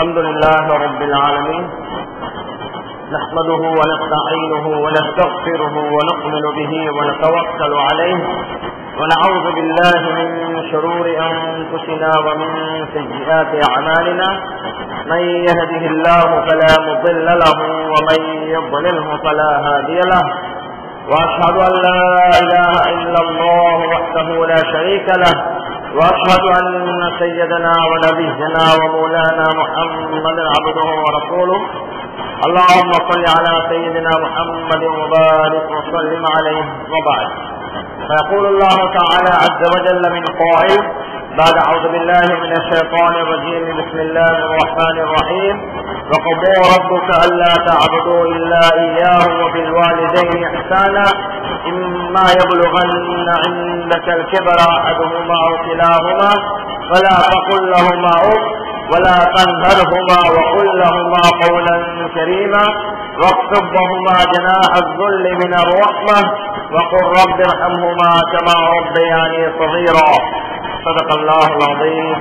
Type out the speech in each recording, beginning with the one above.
الحمد لله رب العالمين نحمده ونستعينه ونستغفره ونؤمن به ونتوكل عليه ونعوذ بالله من شرور أنفسنا ومن سيئات أعمالنا من يهده الله فلا مضل له ومن يضلله فلا هادي له وأشهد أن لا إله إلا الله وحده لا شريك له وأشهد أن سيدنا ونبينا ومولانا محمدا عبده ورسوله اللهم صل على سيدنا محمد وبارك وسلم عليه وبعد فيقول الله تعالى عز وجل من قائل بعد أعوذ بالله من الشيطان الرجيم بسم الله الرحمن الرحيم وقضى ربك ألا تعبدوا إلا إياه وبالوالدين إحسانا إما يبلغن عندك الكبر أحدهما أو كلاهما فلا تقل لهما أف ولا تنهرهما وقل لهما قولا كريما واخفض لهما جناح الذل من الرحمة وقل رب ارحمهما كما ربياني صغيرا صدق الله العظيم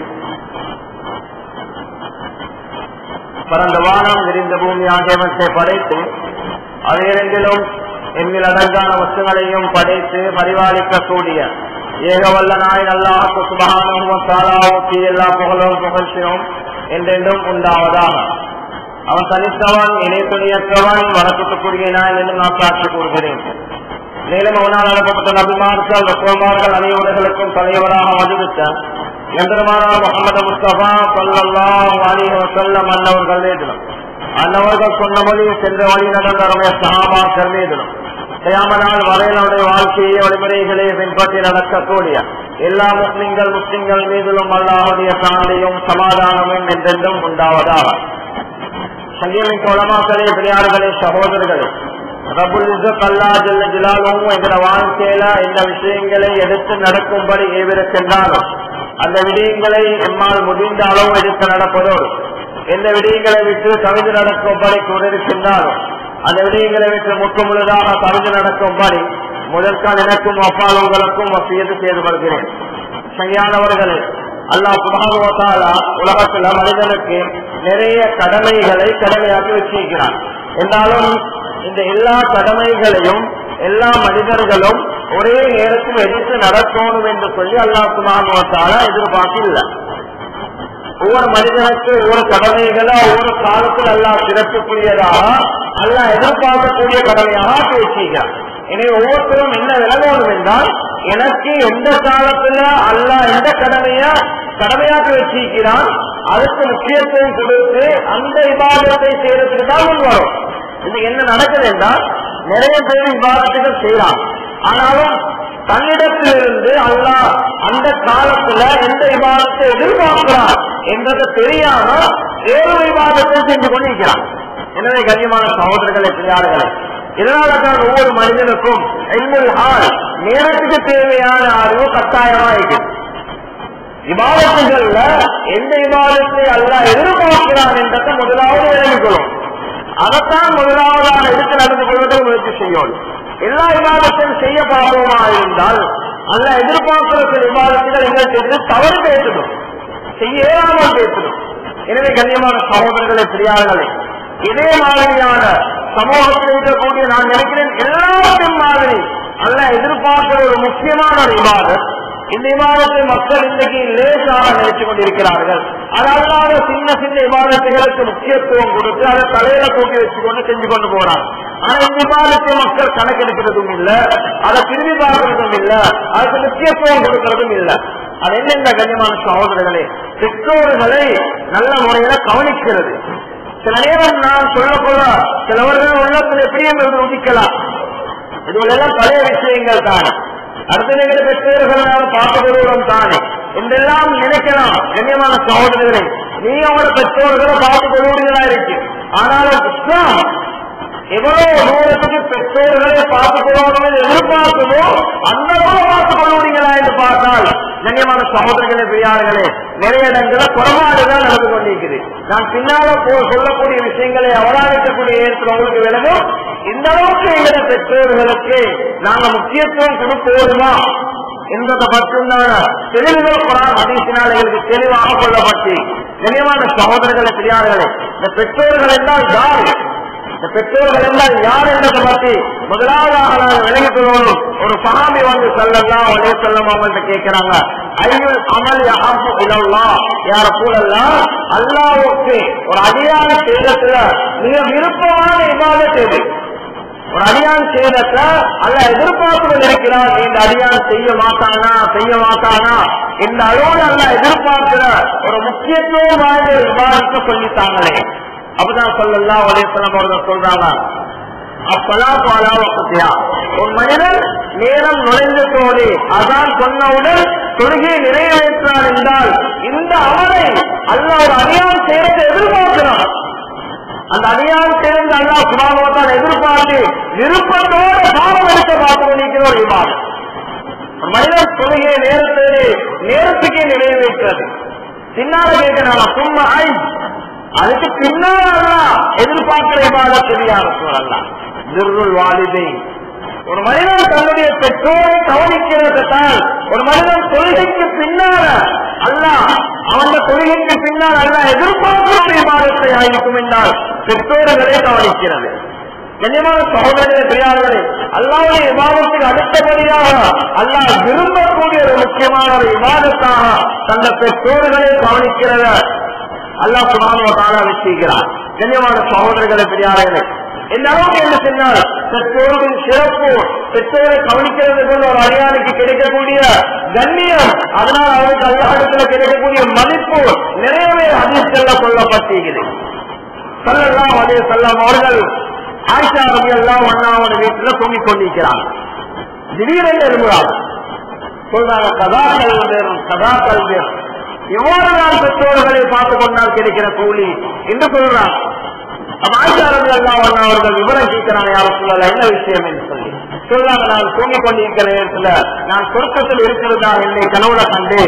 பரந்த வானம் விரிந்த பூமி ஆகியவற்றை படைத்து அவையிரண்டிலும் எண்ணில் அடங்கான வசுகளையும் படைத்து பரிபாலிக்கக்கூடிய ஏகவல்ல நாய் அல்லாஹு சுபகானும் தாலாவுக்கு எல்லா புகழும் புகழ்ச்சியும் என்றென்றும் உண்டாவதாக அவன் தனித்தவன் இணை துணியற்றவன் வணக்கத்துக்குரிய நாய் என்று நான் சாட்சி கூறுகிறேன் மேலும் அவனால் அனுப்பப்பட்ட நபிமார்கள் ரசோமார்கள் அனைவர்களுக்கும் தலைவராக வதிவிட்ட எந்திரமானார் முகமது முஸ்தபா சொல்லல்லாம் அலிஹ் வசல்லம் அன்னவர்கள் மீதிலும் அன்னவர்கள் சொன்ன மொழி சென்ற வழி நடந்த ரமய சகாபாக்கள் மீதிலும் கயாமனால் வரையினுடைய வாழ்க்கையை வழிமுறைகளை பின்பற்றி நடக்கக்கூடிய எல்லா முஸ்லிம்கள் முஸ்லிம்கள் மீதிலும் அல்லாவுடைய சாந்தியும் சமாதானமும் என்றென்றும் உண்டாவதாக சங்கீமின் உலமாக்களே பெரியார்களே சகோதரர்களே ரபுல் இசத் அல்லா ஜல்ல ஜிலாலும் என்கிற வாழ்க்கையில இந்த விஷயங்களை எடுத்து நடக்கும்படி ஏவிருக்கின்றாலும் அந்த விடயங்களை எம்மால் முடிந்த அளவு எடுத்து நடப்பதோடு எந்த விடயங்களை விட்டு கவிதை நடக்கும்படி கூறியிருக்கின்றாலும் அந்த விடயங்களை விட்டு முற்று முழுதாக கவிதை நடக்கும்படி முதற்கால் எனக்கும் அப்பால் உங்களுக்கும் வசியது செய்து கொள்கிறேன் சரியானவர்களே அல்லா சுபானுவத்தாலா உலகத்துல மனிதனுக்கு நிறைய கடமைகளை கடமையாக்கி வச்சிருக்கிறான் என்றாலும் இந்த எல்லா கடமைகளையும் எல்லா மனிதர்களும் ஒரே நேரத்தில் எடுத்து நடக்கணும் என்று சொல்லி அல்லா சுபானுவத்தாலா எதிர்பார்க்கல ஒவ்வொரு மனிதனுக்கு ஒவ்வொரு கடமைகளை ஒவ்வொரு காலத்தில் அல்லா சிறப்புக்குரியதாக அல்ல எதிர்பார்க்கக்கூடிய கடமையாக ஆக்கி வச்சிருக்கிறான் எனவே ஒவ்வொருத்தரும் என்ன விளங்கணும் என்றால் எனக்கு எந்த காலத்துல அல்ல எந்த கடமைய கடமையாக்கி வச்சிருக்கிறான் அதுக்கு முக்கியத்துவம் கொடுத்து அந்த விவாதத்தை செய்யறதுக்கு தான் முன் வரும் இது என்ன நடக்குது என்றால் நிறைய பேர் விவாதத்துகள் செய்யலாம் ஆனாலும் தன்னிடத்திலிருந்து அல்லா அந்த காலத்துல எந்த விவாதத்தை எதிர்பார்க்கிறார் என்றது தெரியாம வேறு விவாதத்தை செஞ்சு கொண்டிருக்கிறான் எனவே கண்ணியமான சகோதரர்களை பிள்ளையார்களே இதனால தான் ஒவ்வொரு மனிதனுக்கும் எங்கள் ஆள் நேரத்துக்கு தேவையான அறிவு கட்டாயமா இருக்கு விவாதத்துகள்ல எந்த விவாதத்தை அல்ல எதிர்பார்க்கிறான் என்றதை முதலாவது விளங்கிக்கொள்ளும் அதைத்தான் முதலாவதாக எடுத்து நடந்து கொள்வதை முயற்சி செய்யும் எல்லா விவாதத்தையும் செய்ய பார்ப்போமா இருந்தால் அல்ல எதிர்பார்க்கிற சில விவாதத்துகள் எங்களுக்கு தவறு பேசணும் செய்ய இயலாமல் பேசணும் எனவே கண்ணியமான சகோதரர்களை பிரியார்களே இதே மாதிரியான சமூகத்தில் இருக்கக்கூடிய நான் நினைக்கிறேன் எல்லாத்தையும் மாதிரி அல்ல எதிர்பார்க்கிற ஒரு முக்கியமான ஒரு விவாதம் இந்த விவாதத்தை மக்கள் இன்றைக்கு லேசாக நினைச்சு கொண்டிருக்கிறார்கள் அதாவது சின்ன சின்ன விவாதத்துகளுக்கு முக்கியத்துவம் கொடுத்து அதை தலையில கூட்டி வச்சுக்கொண்டு செஞ்சு கொண்டு போறாங்க ஆனா இந்த விவாதத்தை மக்கள் கணக்கெடுக்கிறதும் இல்ல அதை திரும்பி பார்க்கறதும் இல்ல அதுக்கு முக்கியத்துவம் கொடுக்கறதும் இல்ல அது என்னென்ன கண்ணியமான சகோதரர்களே பெற்றோர்களை நல்ல முறையில கவனிக்கிறது சில நேரம் நான் சொல்ல போல சிலவர்கள் உள்ளத்தில் எப்படி என்று உதிக்கலாம் இதுவெல்லாம் பழைய விஷயங்கள் தான் அடுத்த பெற்றோர்கள் நாம் பார்க்கப்படுவதும் தானே என்றெல்லாம் நினைக்கலாம் கண்ணியமான சகோதரர்களே நீ அவங்களோட பெற்றோர்களை பார்த்துக் கொள்வீங்களா இருக்கு ஆனாலும் இஸ்லாம் எவ்வளவு தூரத்துக்கு பெற்றோர்களை பார்த்துக் கொள்ளணும் எதிர்பார்க்குமோ அந்த அளவு பார்த்துக் கொள்வீங்களா என்று பார்த்தால் கண்ணியமான சகோதரர்களே பெரியார்களே நிறைய இடங்கள குறைபாடுதான் நடந்து கொண்டிருக்குது நான் பின்னால போ- சொல்லக்கூடிய விஷயங்களை அவதானிக்கக்கூடிய ஏற்று உங்களுக்கு விளங்கும் இந்த அளவுக்கு எங்களை பெற்றோர்களுக்கு நாங்க முக்கியத்துவம் கொடுப்போதுமா என்பதை பற்றியுண்டான தெளிவுகள் குரான் ஹதீஸினால் எங்களுக்கு தெளிவாக கொள்ளப்பட்டு கண்ணியமான சகோதரர்களை பெரியார்களே இந்த பெற்றோர்கள் என்றால் யார் இந்த பெற்றோர்கள் என்றால் யார் என்பதை பற்றி முதலாவதாக நாங்கள் விலகிக் கொள்ளணும் ஒரு சகாமி வந்து செல்லலாம் ஒரே செல்லம் அவங்கள்ட்ட கேட்கிறாங்க ஐயுல் அமல் அஹப்பு இலல்லா யார கூடலாம் அல்லாவுக்கு ஒரு அடியான செய்தத்துல மிக விருப்பமான இல்லாத செய்தி ஒரு அடியான் செய்தத அல்ல எதிர்பார்த்து இருக்கிறான் இந்த அடியான் செய்ய மாட்டானா செய்ய மாட்டானா இந்த அளவோடு அல்ல எதிர்பார்க்கிற ஒரு முக்கியத்துவம் வாய்ந்த விவாதத்தை சொல்லித்தாங்களே அப்படிதான் சொல்லலாம் ஒரே சொல்லம் அவர்கள் சொல்றாங்க அப்பலாம் பாலாவத்தியா ஒரு மனிதன் நேரம் நுழைந்ததோடு அதான் சொன்னவுடன் தொழுகையை நிறைவேற்றார் என்றால் இந்த அமலை அல்ல ஒரு அடியான் செய்யறதை எதிர்பார்க்கிறான் அந்த அடியான் சேர்ந்து அல்லா சுபாவத்தால் எதிர்பார்த்து விருப்பத்தோடு பாவம் எடுக்க பார்த்து கொண்டிருக்கிற ஒரு விவாதம் ஒரு மனிதன் தொழுகையை நேரத்தோடு நேரத்துக்கே நிறைவேற்றது பின்னால கேட்கிறாங்க சும்மா ஐ அதுக்கு பின்னால் எதிர்பார்க்கிற விவாதம் தெரியாத சூழல்லாம் துருள் வாலிதை ஒரு மனிதன் தன்னுடைய பெற்றோரை கவனிக்கிறது தான் ஒரு மனிதன் தொழுகைக்கு பின்னால அல்ல அவன் தொழுகைக்கு பின்னால் அல்ல எதிர்பார்க்கிற விவாதத்தை ஆயிருக்கும் என்றால் பெற்றோர்களை கவனிக்கிறது கண்ணியமான சகோதரர்களே பெரியார்களே அல்லாவுடைய விவாதத்துக்கு அடுத்தபடியாக அல்லாஹ் விரும்பக்கூடிய ஒரு முக்கியமான ஒரு விவாதத்தாக தந்த பெற்றோர்களை கவனிக்கிறத அல்லாஹ் சுபானுவ தானா வச்சிருக்கிறார் கண்ணியமான சகோதரர்களை பெரியார்களே இந்த அளவுக்கு என்ன சொன்னால் பெற்றோர்களின் சிறப்பு பெற்றோரை கவனிக்கிறது கொண்டு ஒரு அடியானுக்கு கிடைக்கக்கூடிய கண்ணியம் அதனால் அவருக்கு அல்லாஹிடத்துல கிடைக்கக்கூடிய மதிப்பு நிறையவே அதிர்ஷ்டல்ல சொல்லப்பட்டிருக்கிறது சல்லல்லாம் அதே செல்லம் அவர்கள் ஆயிஷா ரவி எல்லாம் ஒன்னாவது வீட்டுல தூங்கிக் கொண்டிருக்கிறாங்க திடீரென்று எழும்புறாங்க சொல்றாங்க கதாக்கள் வேறும் கதாக்கள் வேறும் எவ்வாறு நான் பெற்றோர்களை பார்த்துக் கொண்டால் கிடைக்கிற கூலி என்று சொல்றாங்க அப்ப ஆயிஷா ரவி எல்லாம் ஒன்னா அவர்கள் விவரம் கேட்கிறாங்க யாரும் சொல்லல என்ன விஷயம் என்று சொல்லி சொல்றாங்க நான் தூங்கிக் கொண்டிருக்கிற நேரத்துல நான் சொர்க்கத்தில் இருக்கிறதா என்னை கனவுல கண்டு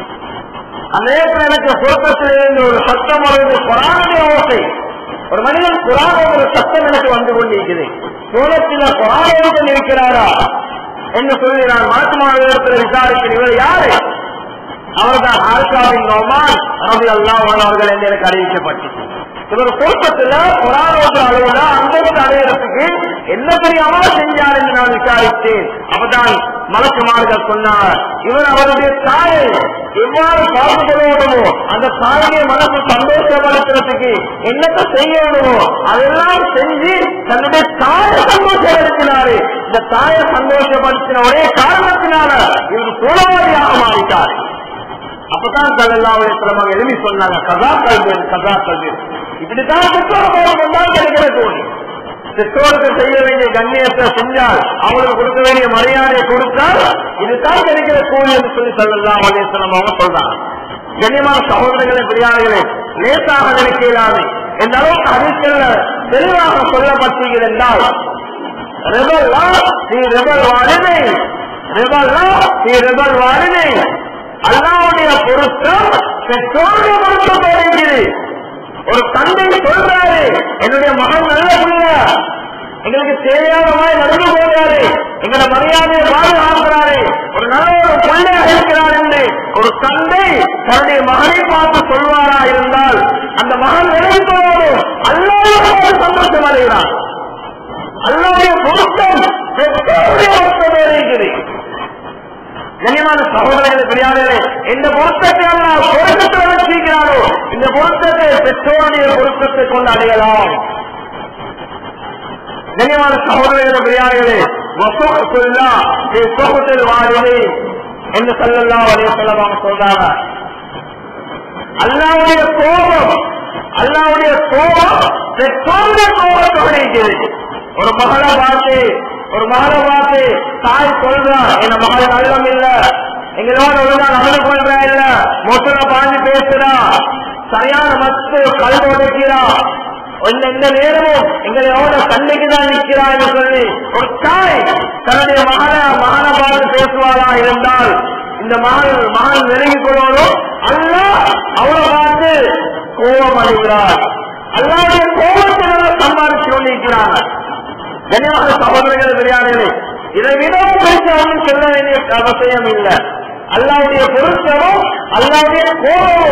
அந்த நேரத்தில் எனக்கு சொர்க்கத்திலிருந்து ஒரு சத்தம் வருவது குரானுடைய ஓசை ஒரு மனிதன் குரான் ஒரு சத்தம் எனக்கு வந்து கொண்டிருக்குது சோழத்தில குரான் இருக்கிறாரா என்று சொல்லி நான் மாட்டுமாநிலத்தில் விசாரிக்கிறேன் இவர் யாரு அவர்தான் ஆல்காவின் நோமான் ரவி அல்லா அவர்கள் என்று எனக்கு அறிவிக்கப்பட்டு இவர் குடும்பத்துல குரானோட அளவுல அந்தஸ்து அடையிறதுக்கு என்ன பெரிய அமல் செஞ்சார் என்று நான் விசாரித்தேன் அப்பதான் மலக்குமார்கள் சொன்னார் இவர் அவருடைய தாயை எவ்வாறு பார்த்துக்கொள்ளணுமோ அந்த தாயை மனசு சந்தோஷப்படுத்துறதுக்கு என்னத்தை செய்யணுமோ அதெல்லாம் செஞ்சு தன்னுடைய தாயை சந்தோஷப்படுத்தினாரு இந்த தாயை சந்தோஷப்படுத்தின ஒரே காரணத்தினால இவர் சூழவாதியாக மாறிட்டார் அப்பதான் சல்லாவுடைய சிரமம் எழுதி சொன்னாங்க கதா கல்வி கதா கல்வி இப்படித்தான் பெற்றோர் தான் கிடைக்கிற தோணி பெற்றோருக்கு செய்ய வேண்டிய கண்ணியத்தை செஞ்சால் அவங்களுக்கு கொடுக்க வேண்டிய மரியாதையை கொடுத்தால் இதுதான் கிடைக்கிற கூலி என்று சொல்லி சொல்லலாம் வலேசனம் அவங்க சொல்றாங்க கண்ணியமான சகோதரர்களே பிரியாணிகளே லேசாக நினைக்க இயலாது எந்த அளவுக்கு அறிக்கல்ல தெளிவாக சொல்லப்பட்டீர்கள் என்றால் ரெபல்லா நீ ரெபல் வாழினை ரெபல்லா நீ ரெபல் வாழினை அல்லாவுடைய பொருத்தம் பெற்றோருடைய பொருத்தம் போடுகிறது ஒரு தந்தை சொல்றாரு என்னுடைய மகன் நல்ல பிள்ளை எங்களுக்கு தேவையான மாதிரி நடந்து போகிறாரு எங்களை மரியாதையை பாதுகாக்கிறாரு ஒரு நல்ல ஒரு பிள்ளையாக இருக்கிறார் என்று ஒரு தந்தை தன்னுடைய மகனை பார்த்து சொல்வாரா இருந்தால் அந்த மகன் நினைப்போடு அல்லாத சந்தோஷம் அடைகிறார் அல்லாவுடைய பொருத்தம் பெற்றோருடைய பொருத்தம் இருக்கிறது கனிமான சகோதரர்களே பெரியார்களே இந்த பொருத்தத்தை எல்லாம் பொருத்தத்தை வச்சிருக்கிறாரோ இந்த பொருத்தத்தை பெற்றோருடைய பொருத்தத்தை கொண்டு அடையலாம் கனிமான சகோதரர்களே பெரியார்களே வசோகத்துல்லா சொகத்தில் வாழ்வே என்று சொல்லலாம் வரைய சொல்லலாம் சொல்றாங்க அல்லாவுடைய கோபம் அல்லாவுடைய கோபம் பெற்றோருடைய கோபத்தோடு இருக்கிறது ஒரு மகளை பார்த்து ஒரு மகளை பார்த்து தாய் சொல்றா என் மகள் நல்லம் இல்ல எங்களோட ஒழுங்கா நடந்து கொள்றா இல்ல மொத்தல பாஞ்சு பேசுறா சரியான மத்து கல் உடைக்கிறா இந்த இந்த நேரமும் எங்களோட சண்டைக்கு தான் நிற்கிறா என்று சொல்லி ஒரு தாய் தன்னுடைய மகனை மகனை பார்த்து பேசுவாரா இருந்தால் இந்த மகன் மகன் நெருங்கிக் கொள்ளணும் அல்ல அவளை பார்த்து கோபம் அடைகிறார் அல்லாவுடைய கோபத்தை சம்பாதிச்சு கொண்டிருக்கிறாங்க கனிவாக சகோதரர்கள் பிரியாணிகளே இதை விடவும் பெருசாகவும் சொல்ல வேண்டிய அவசியம் இல்லை அல்லாவுடைய பொருத்தமும் அல்லாவுடைய கோபமும்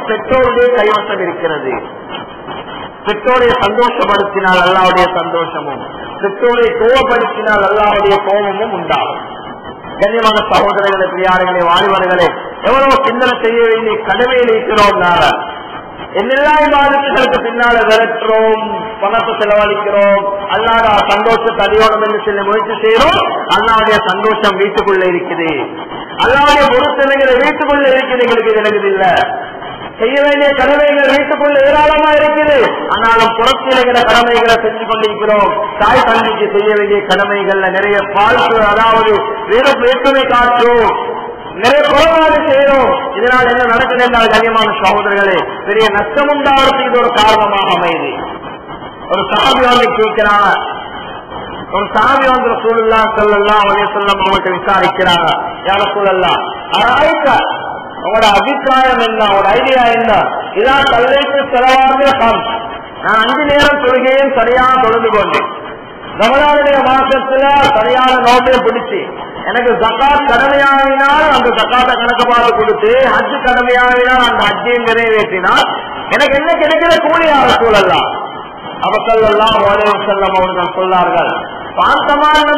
பெற்றோருடைய கைவசம் இருக்கிறது பெற்றோரை சந்தோஷப்படுத்தினால் அல்லாவுடைய சந்தோஷமும் பெற்றோரை கோவப்படுத்தினால் அல்லாவுடைய கோபமும் உண்டாகும் கண்ணியமான சகோதரர்களை பிரியாறுகளே வாலிபர்களே எவ்வளவு சிந்தனை செய்ய வேண்டிய கடமையில் இருக்கிறோம் நாங்கள் என்னெல்லாம் பாதிப்புகளுக்கு பின்னால விரட்டுறோம் பணத்தை செலவழிக்கிறோம் அல்லாத சந்தோஷத்தை அறியணும் என்று சொல்லி முயற்சி செய்யறோம் அல்லாவுடைய சந்தோஷம் வீட்டுக்குள்ள இருக்குது அல்லாவுடைய பொருத்தனைகளை வீட்டுக்குள்ள இருக்குது எங்களுக்கு இது விளங்குதில்லை செய்ய வேண்டிய கடமைகள் வீட்டுக்குள்ள ஏராளமா இருக்குது ஆனாலும் புறத்திலுகிற கடமைகளை செஞ்சு கொண்டிருக்கிறோம் தாய் தந்தைக்கு செய்ய வேண்டிய கடமைகள்ல நிறைய பாழ்ப்பு அதாவது வேறு வேற்றுமை காற்றும் நிறைய குறைபாடு செய்யறோம் இதனால் என்ன நடக்குது என்றால் கண்ணியமான சகோதரர்களே பெரிய நஷ்டம் உண்டாவதற்கு இது ஒரு காரணமாக அமையுது ஒரு சாமி வந்து கேட்கிறாங்க ஒரு சாமி வந்து சூழல்லாம் சொல்லலாம் அவனே சொல்லம் அவங்கள்ட்ட விசாரிக்கிறாங்க யார சூழல்லாம் ஆராய்க்க உங்களோட அபிப்பிராயம் என்ன உங்களோட ஐடியா என்ன இதான் கல்லைக்கு செலவாக கம் நான் அஞ்சு நேரம் தொழுகையும் சரியாக தொழுது கொண்டேன் ரமலானுடைய மாசத்துல சரியான நோட்டையும் பிடிச்சு எனக்கு ஜக்காத் கடமையாகினால் அந்த ஜக்காத்தை கணக்கு பார்த்து கொடுத்து ஹஜ் கடமையாகினால் அந்த ஹஜ்ஜையும் நிறைவேற்றினால் எனக்கு என்ன கிடைக்கிற கூலியாக சூழல்லாம் அவர்கள் எல்லாம் ஓலை செல்லம் அவர்கள் சொன்னார்கள் பார்த்தமான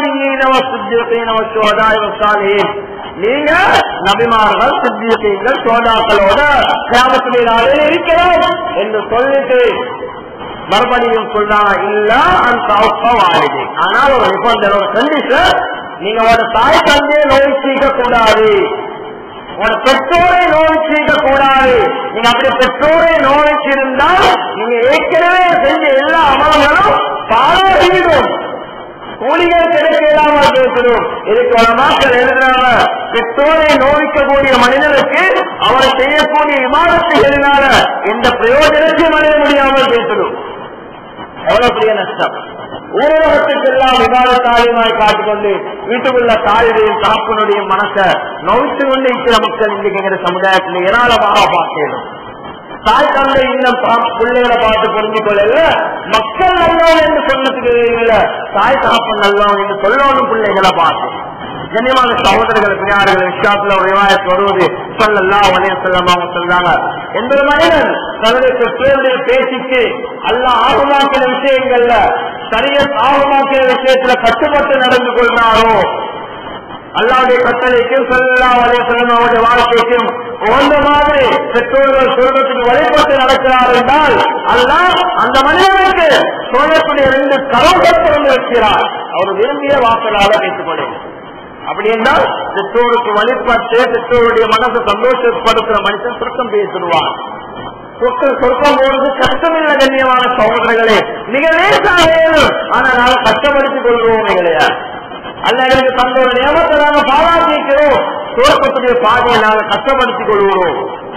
நீங்க நபிமார்கள் சித்தியங்கள் சோதாக்களோட கிராமத்துடைய நாளில் இருக்கிறோம் என்று சொல்லிட்டு மறுபடியும் சொல்றாங்க இல்ல அந்த வாழ்க்கை ஆனால் ஒரு நிபந்தனை ஒரு கண்டிஷன் நீங்க ஒரு தாய் தந்தையை நோய் செய்ய கூடாது ஒரு பெற்றோரை நோய்ச்சிக்க கூடாது நீங்க அப்படி பெற்றோரை நோய்ச்சிருந்தால் நீங்க ஏற்கனவே செஞ்ச எல்லா அமல்களும் பாராட்டிவிடும் கூலிகள் கிடைக்காமல் பேசணும் இதுக்கு ஒரு மக்கள் எழுதுறாங்க பெற்றோரை நோய்க்கக்கூடிய மனிதனுக்கு அவர் செய்யக்கூடிய விமானத்துகளினால எந்த பிரயோஜனத்தையும் அடைய முடியாமல் பேசணும் எவ்வளவு பெரிய நஷ்டம் ஊரகத்துக்கெல்லாம் விவாதத்தாலியமாய் காட்டிக்கொண்டு வீட்டுக்குள்ள தாயுடையும் காப்பனுடைய மனச நோய்த்து கொண்டு இருக்கிற மக்கள் இன்றைக்கு எங்க சமுதாயத்தில் ஏராளமாக பார்க்கணும் தாய் தந்தை இன்னும் பா- பிள்ளைகளை பார்த்து புரிஞ்சு கொள்ளல மக்கள் நல்லவன் என்று சொன்னதுக்கு இல்ல தாய் தாப்பன் நல்லவன் என்று சொல்லணும் பிள்ளைகளை பார்த்து கண்ணியமான சகோதரர்கள் பிரியார்கள் விஷயத்துல ஒரு விவாதத்து வருவது சொல்லலாம் உடனே சொல்லாம அவங்க சொல்றாங்க எந்த ஒரு மனிதன் தன்னுடைய பெற்றோருடைய பேச்சுக்கு அல்ல ஆகுமாக்கிற விஷயங்கள்ல சரியா ஆகுமாக்கிற விஷயத்துல கட்டுப்பட்டு நடந்து கொள்றாரோ அல்லாவுடைய கட்டளைக்கும் சொல்லா வரைய அவருடைய வாழ்க்கைக்கும் உகந்த மாதிரி பெற்றோர்கள் சொல்றதுக்கு வழிபட்டு நடக்கிறார் என்றால் அல்லாஹ் அந்த மனிதனுக்கு சொல்லக்கூடிய ரெண்டு கரோகத்தை வந்து வைக்கிறார் அவர் விரும்பிய வாக்களால பேசிக் கொள்ளும் அப்படி என்றால் பெற்றோருக்கு வழிபட்டு பெற்றோருடைய மனசை சந்தோஷப்படுத்துற மனுஷன் சுருக்கம் பேசிடுவான் சொற்கள் சொர்க்கம் போறது கஷ்டமில்ல கண்ணியமான சகோதரர்களே மிக லேசாக வேணும் ஆனா நாங்கள் கஷ்டப்படுத்திக் கொள்வோம் இல்லையா அல்ல எங்களுக்கு தந்த ஒரு நியமத்தை நாங்கள் பாராட்டிக்கிறோம் சுரக்கத்துடைய பாதையை நாங்கள் கஷ்டப்படுத்திக் கொள்கிறோம்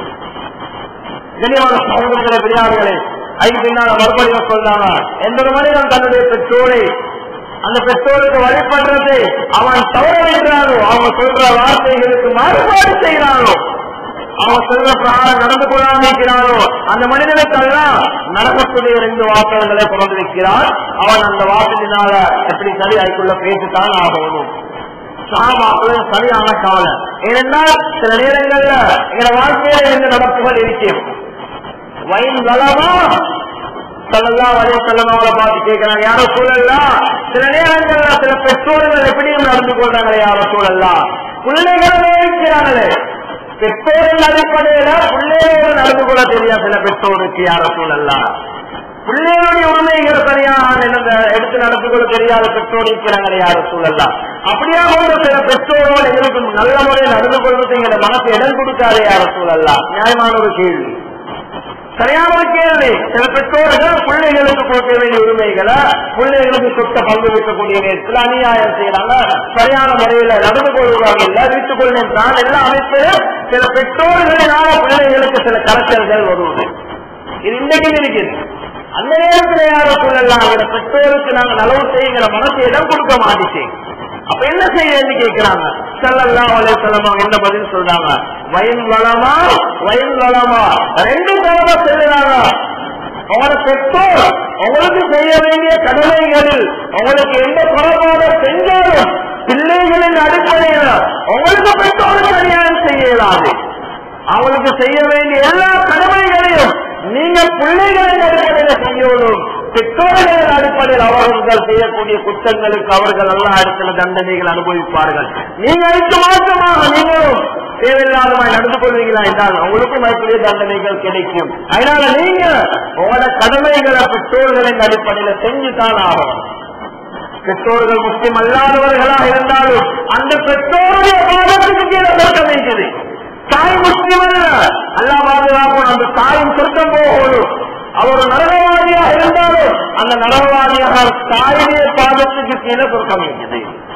கண்ணியமான சகோதரர்களே பெரியார்களே அதுக்கு பின்னால் மறுபடியும் சொல்றாங்க எந்த ஒரு மனிதன் தன்னுடைய பெற்றோரை அந்த பெற்றோருக்கு வழிபடுறது அவன் தவற வைக்கிறானோ அவங்க சொல்ற வார்த்தைகளுக்கு மாறுபாடு செய்கிறானோ அவன் சொல்ற பிரகாரம் நடந்து கொள்ளாம இருக்கிறானோ அந்த மனிதனுக்கெல்லாம் நடக்கக்கூடிய ரெண்டு வார்த்தைகளை பிறந்து வைக்கிறான் அவன் அந்த வார்த்தையினால எப்படி சரி அதுக்குள்ள பேசித்தான் ஆகணும் சாமாக்களும் சரியான கவலை ஏனென்றால் சில நேரங்கள்ல எங்க வாழ்க்கையில இருந்து நடப்புகள் இருக்கிறோம் வயன் வளமா சொல்லலாம் வரைய செல்லமாவளை பார்த்து கேட்கிறாங்க யாரோ சூழல்லாம் சில நேரங்கள்ல சில பெற்றோர்கள் எப்படியும் நடந்து கொள்றாங்களே யாரோ சூழல்லாம் பிள்ளைகளே இருக்கிறாங்களே பெற்றோரின் அடிப்படையில பிள்ளைகளோடு நடந்து கொள்ள தெரியாது சில பெற்றோருக்கு யாரோ சூழல்லாம் பிள்ளைகளுடைய உரிமைகள் சரியாக நடந்த எடுத்து நடந்து கொள்ள தெரியாத பெற்றோர் இருக்கிறாங்களே யாரும் சூழல்லாம் அப்படியா போன்ற சில பெற்றோரோடு எங்களுக்கு நல்ல முறையில் நடந்து கொள்வது எங்களை மனசு இடம் கொடுக்காதே யாரும் சூழல்லாம் நியாயமான ஒரு கேள்வி சரியான ஒரு கேள்வி சில பெற்றோர்கள் பிள்ளைகளுக்கு கொடுக்க வேண்டிய உரிமைகளை பிள்ளைகளுக்கு சொத்தை பங்கு வைக்கக்கூடிய நேரத்தில் அநியாயம் செய்யறாங்க சரியான முறையில நடந்து கொள்வாங்க இல்ல வீட்டுக்குள் தான் எல்லா அமைப்பிலும் சில பெற்றோர்களினால பிள்ளைகளுக்கு சில கலெக்டர்கள் வருவது இது இன்னைக்கு இருக்குது அந்த நேரத்தில் யாரும் சொல்லலாம் எங்க பெற்றோருக்கு நாங்க நலவு செய்யுங்கிற மனசு இடம் கொடுக்க மாட்டேன் அப்ப என்ன செய்யன்னு கேட்கிறாங்க செல்லல்லா வலை செல்லமா என்ன பதில் சொல்றாங்க வயன் வளமா வயன் வளமா ரெண்டு தடவை செல்லுறாங்க உங்களோட பெற்றோர் உங்களுக்கு செய்ய வேண்டிய கடமைகளில் உங்களுக்கு எந்த குறைபாடு செஞ்சாலும் பிள்ளைகளின் அடிப்படையில் உங்களுக்கு பெற்றோருக்கு அநியாயம் செய்ய இயலாது அவளுக்கு செய்ய வேண்டிய எல்லா கடமைகளையும் நீங்க பிள்ளைகளின் அடிப்படையில் செய்யணும் பெற்றோர்களின் அடிப்படையில் அவர்கள் செய்யக்கூடிய குற்றங்களுக்கு அவர்கள் எல்லா இடத்துல தண்டனைகள் அனுபவிப்பார்கள் நீங்க அதுக்கு மாற்றமாக நீங்களும் தேவையில்லாதமாய் நடந்து கொள்வீங்களா என்றால் உங்களுக்கும் அதுக்குரிய தண்டனைகள் கிடைக்கும் அதனால நீங்க உங்களோட கடமைகளை பெற்றோர்களின் அடிப்படையில செஞ்சுதான் ஆகணும் பெற்றோர்கள் முஸ்லிம் அல்லாதவர்களாக இருந்தாலும் அந்த பெற்றோருடைய பாதத்துக்கு கீழே சொர்க்கம் இருக்குது தாய் முஸ்லிம் அல்ல அல்லா பாதுகாப்பு அந்த தாயின் சொர்க்கம் போகணும் அவர் நரகவாதியாக இருந்தாலும் அந்த நரகவாதியாக தாயுடைய பாதத்துக்கு கீழே சொர்க்கம் இருக்குது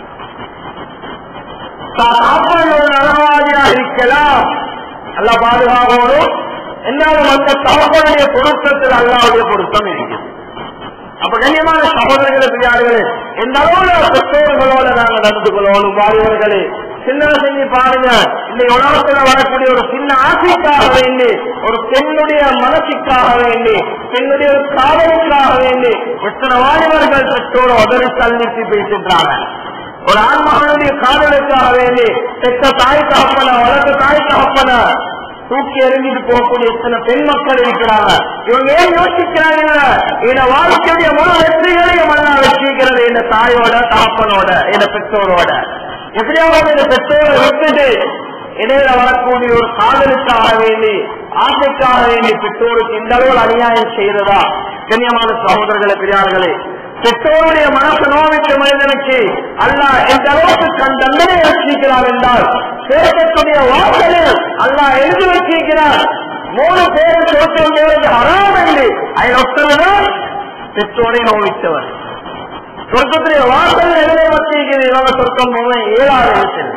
தாப்பன் ஒரு நரகவாதியாக இருக்கலாம் அல்ல பாதுகாப்போடும் எல்லாரும் அந்த தகப்பனுடைய பொருத்தத்தில் அல்லாவுடைய பொருத்தம் இருக்குது அப்ப கண்ணியமான சகோதரர்களே பெரியார்களே எந்த அளவுல பெற்றோர்களோட நாங்க நடந்து கொள்ளணும் வாரியவர்களே சின்ன செஞ்சு பாருங்க இந்த உலகத்துல வரக்கூடிய ஒரு சின்ன ஆசைக்காக வேண்டி ஒரு பெண்ணுடைய மனசுக்காக வேண்டி பெண்ணுடைய ஒரு காதலுக்காக வேண்டி எத்தனை வாலிபர்கள் பெற்றோர் உதவி தள்ளிட்டு பேசின்றாங்க ஒரு ஆண்மகனுடைய காதலுக்காக வேண்டி பெற்ற தாய் தகப்பன வளர்த்த தாய் தகப்பன தூக்கி எறிஞ்சிட்டு போகக்கூடிய எத்தனை பெண் மக்கள் இருக்கிறாங்க இவங்க ஏன் யோசிக்கிறாங்க இந்த வாழ்க்கையுடைய முழு வெற்றிகளையும் அல்லா வச்சிருக்கிறது இந்த தாயோட தகப்பனோட இந்த பெற்றோரோட எப்படியாவது இந்த பெற்றோரை விட்டுட்டு இடையில வரக்கூடிய ஒரு காதலுக்காக வேண்டி ஆசைக்காக வேண்டி பெற்றோருக்கு இந்த அளவு அநியாயம் செய்யறதா கண்ணியமான சகோதரர்களே பெரியார்களே பெற்றோருடைய மனசு நோவித்த மனிதனுக்கு அல்லா எந்த அளவுக்கு தன் தண்டனை வச்சிருக்கிறார் என்றால் பேசக்கூடிய வார்த்தையில் அல்லா எழுதி வச்சிருக்கிறார் மூணு பேர் சொர்க்கம் தேவது ஹராம் என்று அதில் ஒருத்தர்தான் பெற்றோரை நோவித்தவர் சொர்க்கத்துடைய வார்த்தையில் எழுதி வச்சிருக்கிறது இவங்க சொர்க்கம் போக ஏழாவது இடத்தில்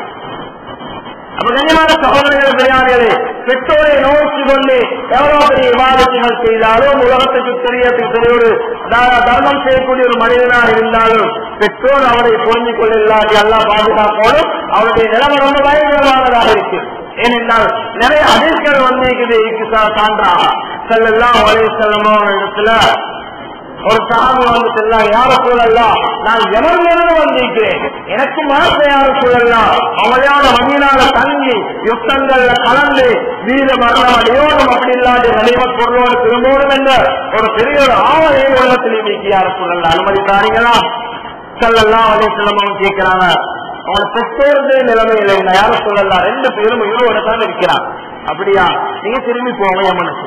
அப்ப கண்ணியமான சகோதரர்கள் பெரியார்களே பெற்றோரை நோக்கி கொண்டு எவ்வளவு பெரிய விவாதங்கள் செய்தாலும் உலகத்துக்கு தெரிய பெரியோரு தர்மம் செய்யக்கூடிய ஒரு மனிதனாக இருந்தாலும் பெற்றோர் அவரை புரிந்து கொள்ளாது எல்லா பாதுகாப்போடும் அவருடைய நிலைமை ரொம்ப பயங்கரமானதாக இருக்கு ஏனென்றால் நிறைய அதிர்ஷ்கள் வந்திருக்குது சான்றாக செல்லலாம் வலைய செல்லமோ இடத்துல ஒரு சகாபி வந்து செல்லாம் யார சூழல்லாம் நான் எவரிலிருந்து வந்திருக்கிறேன் எனக்கு மனசை யார சூழல்லாம் அவளையான மதியனால தங்கி யுத்தங்கள்ல கலந்து வீர மரணம் அடையோடும் அப்படி இல்லாத நினைவ பொருளோடு திரும்போடும் என்ற ஒரு பெரிய ஒரு ஆவலை உள்ளத்தில் இன்னைக்கு யார சூழல்ல அனுமதி தாரீங்களா செல்லல்லாம் வலைய செல்லமும் கேட்கிறாங்க அவனை பெற்றோருடைய நிலைமையில என்ன யார சொல்லலாம் ரெண்டு பேரும் இவரோட தான் இருக்கிறான் அப்படியா நீங்க திரும்பி போங்க எமனுக்கு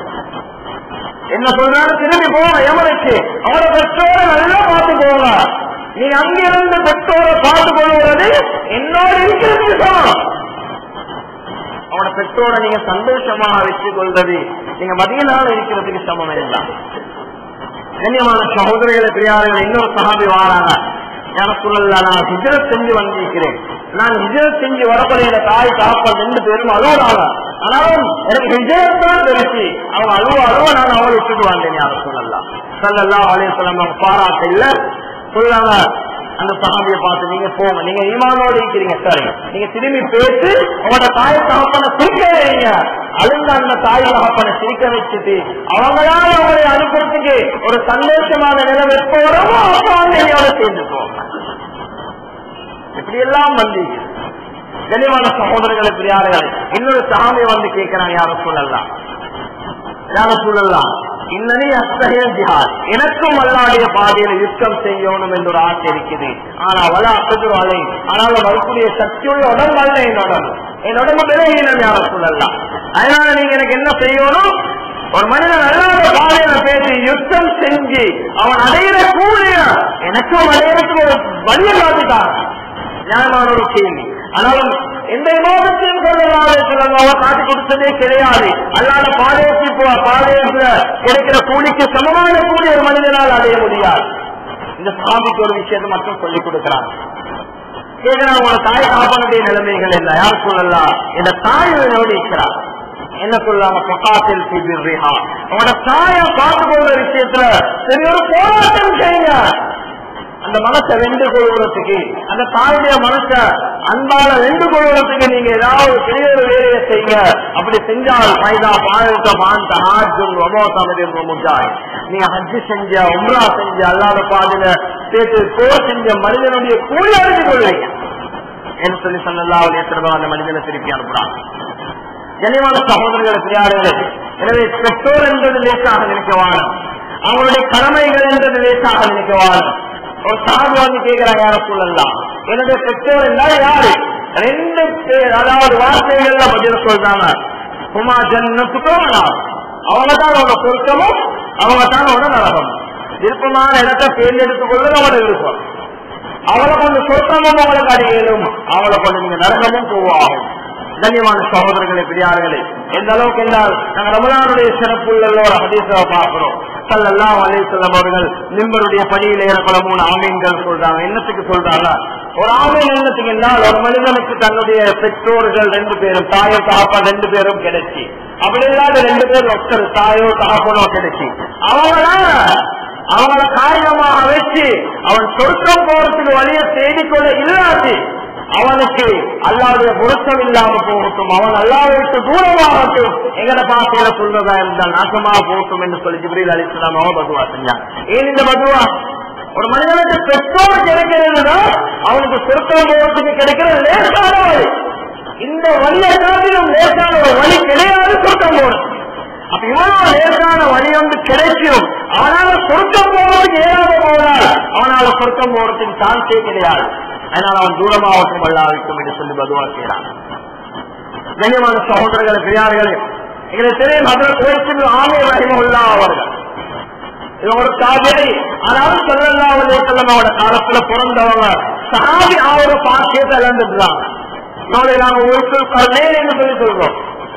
என்ன சொல்றாரு திரும்பி போங்க எமனுக்கு அவனை பெற்றோரை நல்லா பார்த்து போங்க நீங்க அங்கிருந்து பெற்றோரை பார்த்து கொள்வது என்னோட இருக்கிறது சமம் அவன பெற்றோரை நீங்க சந்தோஷமாக வச்சுக் கொள்வது நீங்க மதியனால இருக்கிறதுக்கு சமம் எல்லாம் கண்ணியமான சகோதரிகளை பிரியார்கள் இன்னொரு சகாபி வாராங்க எனக்குள்ள நான் ஹிஜரத் செஞ்சு வந்திருக்கிறேன் நான் ஹிஜரத் செஞ்சு வரக்கூடிய என் தாய் தாப்பா ரெண்டு பேரும் அழுகுறாங்க ஆனாலும் எனக்கு ஹிஜரத் தான் தெரிச்சு அவங்க அழுவ அழுவ நான் அவளை விட்டுட்டு வந்தேன் யார சொல்லலாம் சொல்லலாம் அவளே சொல்ல பாராட்டு இல்ல சொல்லாங்க அந்த சகாபியை பார்த்து நீங்க போங்க நீங்க ஈமானோடு இருக்கிறீங்க சரி நீங்க திரும்பி பேசி உங்களோட தாய் தகப்பனை சிரிக்க வைங்க அழுந்த அந்த தாய் தகப்பனை சிரிக்க வச்சுட்டு அவங்களால அவங்களை அனுப்புறதுக்கு ஒரு சந்தோஷமான நிலம் எப்போ வரமோ அப்போ அவங்க என்னோட சேர்ந்து போங்க இப்படி எல்லாம் வந்து தெளிவான சகோதரர்களை பிரியார்கள் இன்னொரு சாமி வந்து கேட்கிறாங்க யாரும் சொல்லலாம் யாரும் சொல்லலாம் இன்னனே அத்தகைய ஜிஹாத் எனக்கும் அல்லாடைய பாதையில யுத்தம் செய்யணும் என்று ஒரு ஆசை இருக்குது ஆனா வள அசதுராலை ஆனாலும் வரக்கூடிய சக்தியுள்ள உடம்பு அல்ல என் உடம்பு என் உடம்பு விலகினம் யாரும் சொல்லலாம் அதனால நீங்க எனக்கு என்ன செய்யணும் ஒரு மனிதன் அல்லாத பாதையில பேசி யுத்தம் செஞ்சு அவன் அடையிற கூலிய எனக்கும் அடையிறதுக்கு ஒரு வழியை காட்டிட்டான் நியாயமான ஒரு கேள்வி ஆனாலும் எந்த விவாதத்தையும் சொல்லலாம் காட்டி கொடுத்ததே கிடையாது அல்லாத பாதையத்தை பாதையத்துல கிடைக்கிற கூலிக்கு சமமான கூலி ஒரு மனிதனால் அடைய முடியாது இந்த சாமிக்கு ஒரு விஷயத்தை மட்டும் சொல்லிக் கொடுக்கிறாங்க கேட்கிறாங்க உங்களோட தாய் காப்பனுடைய நிலைமைகள் என்ன யார் சொல்லலாம் இந்த தாய் இருக்கிறார் என்ன சொல்லாம பொட்டாசில் சிபிர்ரிஹா உங்களோட தாயை பார்த்து கொள்ற விஷயத்துல சரி ஒரு போராட்டம் செய்யுங்க அந்த மனசை வென்று கொள்வதற்கு அந்த தாயுடைய மனசை அன்பால வென்று கொள்வதற்கு நீங்க ஏதாவது பெரிய ஒரு வேலையை செய்யுங்க அப்படி செஞ்சால் பைதா பாயத்த பாந்த ஹாஜும் ரமோ தமிழ் முஜாய் நீங்க ஹஜ்ஜு செஞ்ச உம்ரா செஞ்ச அல்லாத பாதையில சேர்த்து போர் செஞ்ச மனிதனுடைய கூலி அறிந்து கொள்வீங்க என்று சொல்லி சொல்லலாம் அந்த மனிதனை திருப்பி அனுப்புறாங்க கனிவான சகோதரர்கள் பிரியாளர்கள் எனவே பெற்றோர் என்பது லேசாக நினைக்கவான அவங்களுடைய கடமைகள் என்பது லேசாக நினைக்கவான ஒரு சாது வந்து கேட்கிறாங்க யார சொல்லலாம் என்னுடைய பெற்றோர் என்றால் யாரு ரெண்டு பேர் அதாவது வார்த்தைகள்ல பதில் சொல்றாங்க குமா ஜன்னத்துக்கோ அவங்க தான் அவங்களோட சொர்க்கமும் அவங்க தான் அவங்களோட நரகம் விருப்பமான இடத்தை தேர்ந்தெடுத்துக் கொள்வது அவங்களோட விருப்பம் அவளை கொண்டு சொர்க்கமும் அவளுக்கு அடையலும் அவளை கொண்டு நீங்க நரகமும் போவாகும் கண்ணியமான சகோதரர்களே பெரியார்களே எந்த அளவுக்கு என்றால் நாங்க ரமலானுடைய சிறப்புள்ள ஒரு ஹதீஸை பார்க்கிறோம் சல்லல்லாஹு அலைஹி வஸல்லம் அவர்கள் நிம்பருடைய படியில் ஏறப்பட மூணு ஆமீன்கள் சொல்றாங்க என்னத்துக்கு சொல்றாங்க ஒரு ஆமீன் என்னத்துக்கு என்றால் ஒரு மனிதனுக்கு தன்னுடைய பெற்றோர்கள் ரெண்டு பேரும் தாயோ தகப்பா ரெண்டு பேரும் கிடைச்சி அப்படி இல்லாத ரெண்டு பேர் ஒருத்தர் தாயோ தகப்பனோ கிடைச்சி அவங்களா அவங்கள காரணமாக வச்சு அவன் சொர்க்கம் போறதுக்கு வழியை தேடிக்கொள்ள இல்லாது அவனுக்கு அல்லாவுடைய பொருத்தம் இல்லாம போகட்டும் அவன் அல்லாவை விட்டு தூரமாகட்டும் எங்கட பாசையில சொல்றதா இருந்தால் நாசமாக போகட்டும் என்று சொல்லி ஜிப்ரீல் அலிஸ்லாம் அவன் பதுவா செஞ்சான் ஏன் இந்த பதுவா ஒரு மனிதனுக்கு பெற்றோர் கிடைக்கிறதுனா அவனுக்கு சொர்க்கம் போகிறதுக்கு கிடைக்கிறது லேசான வழி இந்த வழியை காட்டிலும் லேசான ஒரு வழி கிடையாது சொர்க்கம் போறது அப்ப இவ்வளவு லேசான வழி வந்து கிடைக்கும் அவனால சொர்க்கம் போறதுக்கு ஏறாத போவதால் அவனால சொர்க்கம் போறதுக்கு சான்ஸே கிடையாது அதனால அவன் தூரமாகட்டும் அல்லாவிட்டும் என்று சொல்லி பதுவா செய்யறான் கண்ணியமான சகோதரர்களை பெரியார்களே எங்களுக்கு தெரியும் அதில் கோயிற்று ஆமே ரஹிமுல்லா அவர்கள் இவங்க ஒரு தாபியை அதாவது சொல்லல்லாவது செல்லமோட காலத்துல பிறந்தவங்க சாதி ஆவது பாக்கியத்தை இழந்துட்டுறாங்க இவங்களை நாங்க ஒரு கருணே என்று சொல்லி சொல்றோம்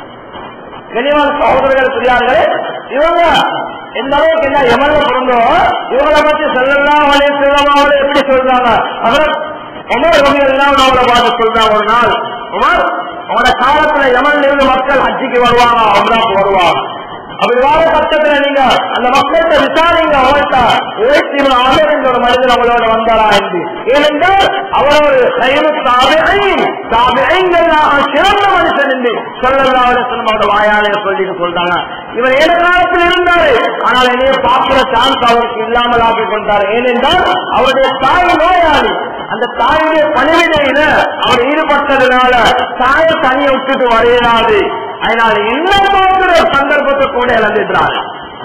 கனிவான சகோதரர்கள் பெரியார்களே இவங்க எந்த அளவுக்கு என்ன எமல்ல பிறந்தோம் இவங்களை பத்தி செல்லலாம் அவளே செல்லமா அவளை எப்படி சொல்றாங்க அவர் உமர் ரவி எல்லாம் அவளை பார்த்து சொல்றாங்க ஒரு நாள் உமர் உங்களோட காலத்துல எமன்ல இருந்து மக்கள் ஹஜ்ஜிக்கு வருவாங்க அவங்க வருவாங்க அப்படி வார பட்சத்துல நீங்க அந்த மக்கள்கிட்ட விசாரிங்க அவள்கிட்ட உழைச்சி ஆதர் என்ற ஒரு மனிதன் அவளோட வந்தாரா என்று ஏனென்றால் அவர் ஒரு சைவ சாபிஐன் சாபிஐங்களாக சிறந்த மனுஷன் என்று சொல்லல்லாத அவரோட வாயாலே சொல்லிட்டு சொல்றாங்க இவர் ஏழு காலத்தில் இருந்தாரு ஆனால் என்னைய பார்க்கிற சான்ஸ் அவருக்கு இல்லாமல் ஆக்கி கொண்டார் ஏனென்றால் அவருடைய தாய் நோயாளி அந்த தாயுடைய பணிவிடையில அவர் ஈடுபட்டதுனால தாயை தனியை விட்டுட்டு வரையலாது அதனால என்ன போகிற சந்தர்ப்பத்தை கூட இழந்துட்டாரு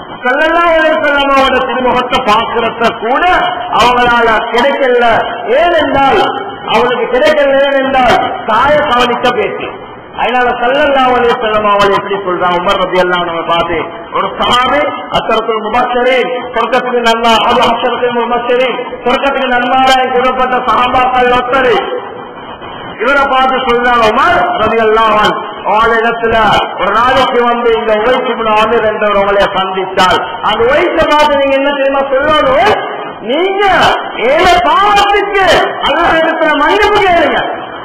செல்லல்லாவோட திருமுகத்தை பார்க்கிறத கூட அவங்களால கிடைக்கல ஏனென்றால் அவளுக்கு கிடைக்கல ஏனென்றால் தாயை கவனிக்க பேச்சு அதனால சல்லல்லாவலே செல்லம் அவளை எப்படி சொல்றான் உமர் ரபி எல்லாம் நம்ம பார்த்து ஒரு சாமி அத்தரத்தில் முபச்சரி சொர்க்கத்துக்கு நன்மா அது அசரத்தில் முபச்சரி சொர்க்கத்துக்கு நன்மாராய் கூறப்பட்ட சாம்பாக்கள் ஒத்தரு இவரை பார்த்து சொல்றாங்க உமர் ரவி எல்லாம் அவளிடத்துல ஒரு நாளைக்கு வந்து இந்த உழைச்சி ஆமீர் என்றவர்களை சந்தித்தால் அந்த உழைச்ச பார்த்து நீங்க என்ன தெரியுமா சொல்லணும் நீங்க ஏழ பாவத்துக்கு அல்ல இடத்துல மன்னிப்பு கேளுங்க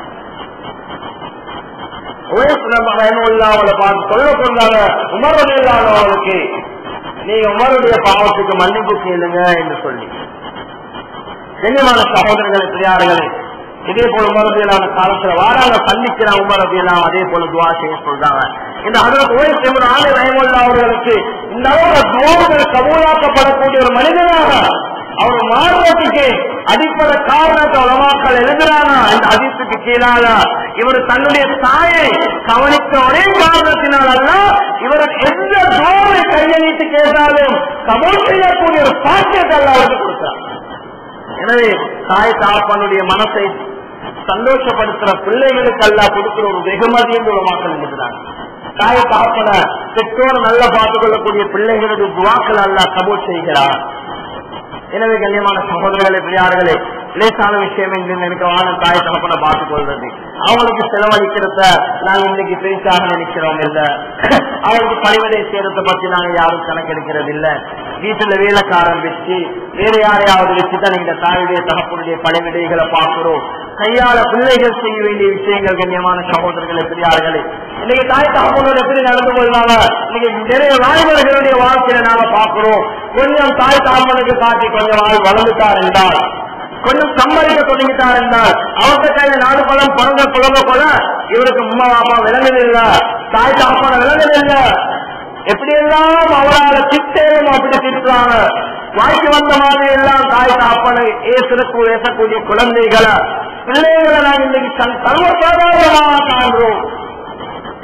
அவளை பார்த்து சொல்ல சொன்னாங்க உமருடைய அவளுக்கு நீங்க உமருடைய பாவத்துக்கு மன்னிப்பு கேளுங்க என்று சொல்லி கண்ணியமான சகோதரர்களை பெரியார்களே இதே போல உமரதியலான காலத்துல வாராங்க சந்திக்கிற உமரதியெல்லாம் அதே போல துவா செய்ய சொல்றாங்க இந்த அதில் ஓய் செம்மன் ஆலை ரஹமுல்லா அவர்களுக்கு இந்த அளவு துவாவுகள் கபூலாக்கப்படக்கூடிய ஒரு மனிதனாக அவர் மாறுவதற்கு அடிப்படை காரணத்தை உலமாக்கள் எழுதுறாங்க அந்த அதிர்த்துக்கு கீழாக இவர் தன்னுடைய தாயை கவனித்த ஒரே காரணத்தினால் அல்ல இவர் எந்த துவாவை கையளித்து கேட்டாலும் கபூல் செய்யக்கூடிய ஒரு பாக்கியத்தை அல்ல அவருக்கு கொடுத்தார் எனவே தாய் தாப்பனுடைய மனசை சந்தோஷப்படுத்துற பிள்ளைகளுக்கு அல்ல கொடுக்கிற ஒரு வெகுமதி என்று உலமாக்கள் எழுதுறாங்க தாய் தாப்பன பெற்றோர் நல்லா பார்த்துக் கொள்ளக்கூடிய பிள்ளைகளுடைய துவாக்கள் அல்ல கபூல் செய்கிறார் எனவே கண்ணியமான சகோதரர்களே பெரியார்களே லேசான விஷயம் என்று எனக்கு வாழ தாய் தகப்பனை பார்த்துக் கொள்வது அவங்களுக்கு செலவழிக்கிறத நாங்க இன்னைக்கு பெருசாக நினைக்கிறோம் இல்ல அவங்களுக்கு பணிவிடை செய்யறத பத்தி நாங்க யாரும் கணக்கெடுக்கிறது இல்ல வீட்டுல வேலைக்காரன் வச்சு வேற யாரையாவது வச்சுதான் இந்த தாயுடைய தகப்பனுடைய பணிவிடைகளை பார்க்கிறோம் கையால பிள்ளைகள் செய்ய வேண்டிய விஷயங்கள் கண்ணியமான சகோதரர்களே பெரியார்களே இன்னைக்கு தாய் தகப்பனோட எப்படி நடந்து கொள்வாங்க இன்னைக்கு நிறைய வாலிபர்களுடைய வாழ்க்கையில நாங்க பார்க்கிறோம் கொஞ்சம் தாய் தகப்பனுக்கு காட்டி கொஞ்சம் வாழ் வளர்ந்துட்டார் என்றால் கொஞ்சம் சம்பாதிக்க தொடங்கிட்டார் என்றால் அவர்கிட்ட கையில நாலு பழம் பழங்க புலங்க போல இவருக்கு உமா பாப்பா விளங்குதில்ல தாய் தகப்பன விளங்குதில்ல எப்படி எல்லாம் அவரால் திட்டேனும் அப்படி திட்டுறாங்க வாய்க்கு வந்த மாதிரி எல்லாம் தாய் தகப்பனை ஏசுறக்கு ஏசக்கூடிய குழந்தைகளை பிள்ளைகளை நாங்கள் இன்னைக்கு சர்வசாதாரணமாக காண்றோம்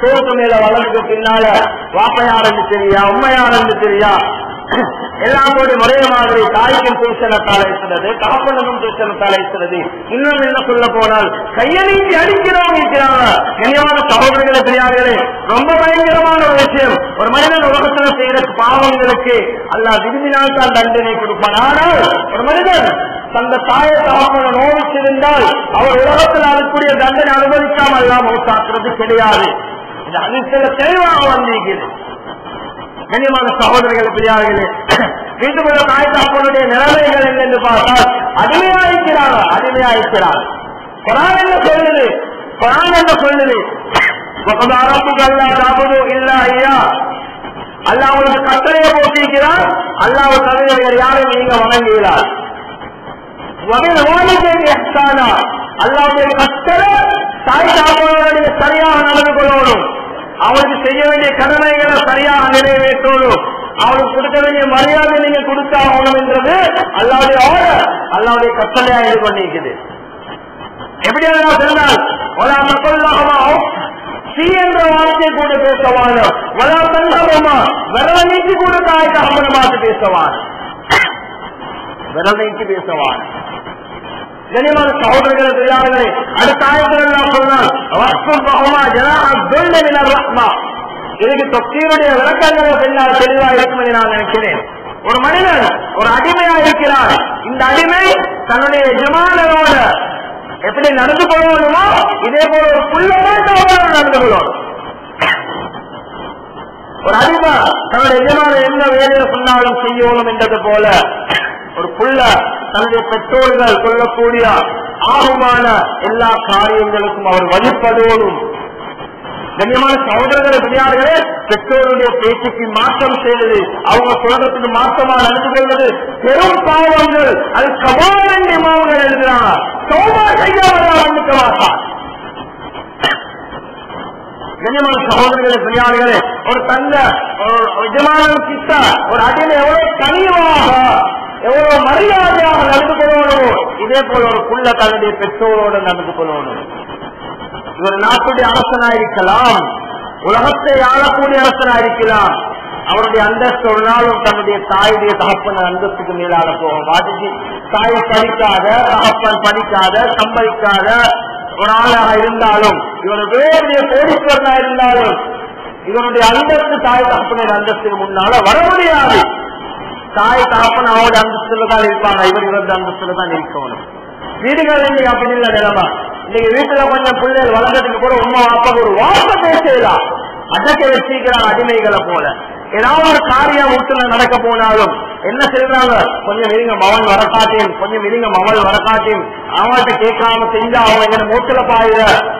சோத்து மேல வளர்ந்து பின்னால வாப்பையாரன்னு தெரியா உண்மையாரன்னு தெரியா எல்லாரோடும் ஒரே மாதிரி தாய்க்கும் புருஷனத்தால் இருக்கிறது காப்பனுக்கும் புருஷனத்தால் இருக்கிறது இன்னும் என்ன சொல்ல போனால் கையெழுத்தி அடிக்கிறவங்க இருக்கிறாங்க கனிவான சகோதரர்களை பெரியார்களே ரொம்ப பயங்கரமான ஒரு விஷயம் ஒரு மனிதன் உலகத்துல செய்யற பாவங்களுக்கு அல்லாஹ் விரும்பினால் தான் தண்டனை கொடுப்பான் ஆனால் ஒரு மனிதன் தந்த தாயை தகப்பனை நோவிச்சிருந்தால் அவர் உலகத்தில் அனுக்கூடிய தண்டனை அனுபவிக்காமல் எல்லாம் மௌத்தாக்குறது கிடையாது இந்த அதிசல தெளிவாக வந்திருக்கிறது கண்ணியமான சகோதரர்கள் பெரியார்களே வீட்டுக்குள்ள தாய் தாப்பனுடைய நிலைமைகள் என்னென்று பார்த்தால் அடிமையாயிருக்கிறாங்க அடிமையாயிருக்கிறாங்க குரான் என்ன சொல்லுது குரான் என்ன சொல்லுது அரப்புகள்லா தாபது இல்ல ஐயா அல்லாஹ் உங்களுக்கு கட்டளையை போட்டிருக்கிறார் அல்லாஹ் தவிர வேறு யாரும் நீங்க வணங்குகிறார் வகையில் வாலிபேன் எஹ்சானா அல்லாவுடைய கட்டளை தாய் தாப்பனுடைய சரியாக நடந்து கொள்ளணும் அவளுக்கு செய்ய வேண்டிய கடமைகளை சரியாக நிறைவேற்றணும் அவளுக்கு கொடுக்க வேண்டிய மரியாதை நீங்க கொடுத்தாகணும் என்றது அல்லாவுடைய ஆர்டர் அல்லாவுடைய கட்டளையா இது பண்ணிக்குது எப்படி எல்லாம் சொன்னால் ஒலா மக்களாகமா சி என்ற வார்த்தை கூட பேசவான வலா தங்கமா விரல நீட்டி கூட தாய் தகப்பனமாக பேசவான் விரல் நீட்டி பேசவான் கனிமான சகோதரர்கள் பெரியார்களே அடுத்த ஆயத்தில் எல்லாம் சொன்னால் வஸ்தும் பகமா ஜனா துல்லினர் ரஹ்மா இதுக்கு தொக்கீருடைய விளக்கங்கள் பின்னால் தெளிவா இருக்கும் என்று நான் நினைக்கிறேன் ஒரு மனிதன் ஒரு அடிமையா இருக்கிறார் இந்த அடிமை தன்னுடைய எஜமானரோட எப்படி நடந்து கொள்ளணுமோ இதே போல ஒரு புள்ளதான் நடந்து கொள்ளணும் ஒரு அடிமை தன்னுடைய எஜமான என்ன வேலையை சொன்னாலும் செய்யணும் என்றது போல ஒரு புள்ள தன்னுடைய பெற்றோர்கள் சொல்லக்கூடிய ஆகுமான எல்லா காரியங்களுக்கும் அவர் வழிபடுவதும் கண்ணியமான சகோதரர்களை பெரியார்களே பெற்றோருடைய பேச்சுக்கு மாற்றம் செய்தது அவங்க சொல்றதுக்கு மாற்றமா நடந்து கொள்வது பெரும் பாவங்கள் அது கபாலன் இமாமங்கள் எழுதுறாங்க சோமா செய்யாமல் வந்துக்க மாட்டார் கண்ணியமான சகோதரர்களே பெரியார்களே ஒரு தந்த ஒரு எஜமானன் கிட்ட ஒரு அடிமை எவ்வளவு கனிவாக எவ்வளவு மரியாதையாக நடந்து கொள்ளணும் இதே போல ஒரு புள்ள தன்னுடைய பெற்றோரோடு நடந்து கொள்ளணும் இவர் நாட்டுடைய அரசனா இருக்கலாம் உலகத்தை ஆளக்கூடிய அரசனா இருக்கலாம் அவருடைய அந்தஸ்து ஒரு நாளும் தன்னுடைய தாயுடைய தகப்பன் அந்தஸ்துக்கு மேலாக போகும் அதுக்கு தாய் படிக்காத தகப்பன் படிக்காத சம்பளிக்காத ஒரு ஆளாக இருந்தாலும் இவர் வேறு கோடீஸ்வரனா இருந்தாலும் இவருடைய அந்தஸ்து தாய் தகப்பனுடைய அந்தஸ்துக்கு முன்னால வர முடியாது தாய் தகப்பன் அவருடைய அந்தஸ்துல தான் இருப்பாங்க இவர் இவருடைய அந்தஸ்துல தான் இருக்கணும் வீடுகள் இன்னைக்கு அப்படி இல்ல நிலைமை இன்னைக்கு வீட்டுல கொஞ்சம் பிள்ளைகள் வளர்ந்ததுக்கு கூட உமா அப்பா ஒரு வார்த்தை பேசலாம் அடக்க வச்சிருக்கிறாங்க அடிமைகளை போல ஏதாவது ஒரு காரியம் வீட்டுல நடக்க போனாலும் என்ன செய்யறாங்க கொஞ்சம் இருங்க மவன் வரக்காட்டேன் கொஞ்சம் இருங்க மவள் வரக்காட்டேன் அவங்கள்ட்ட கேட்காம செஞ்சா அவங்க எங்க மூட்டுல பாயுற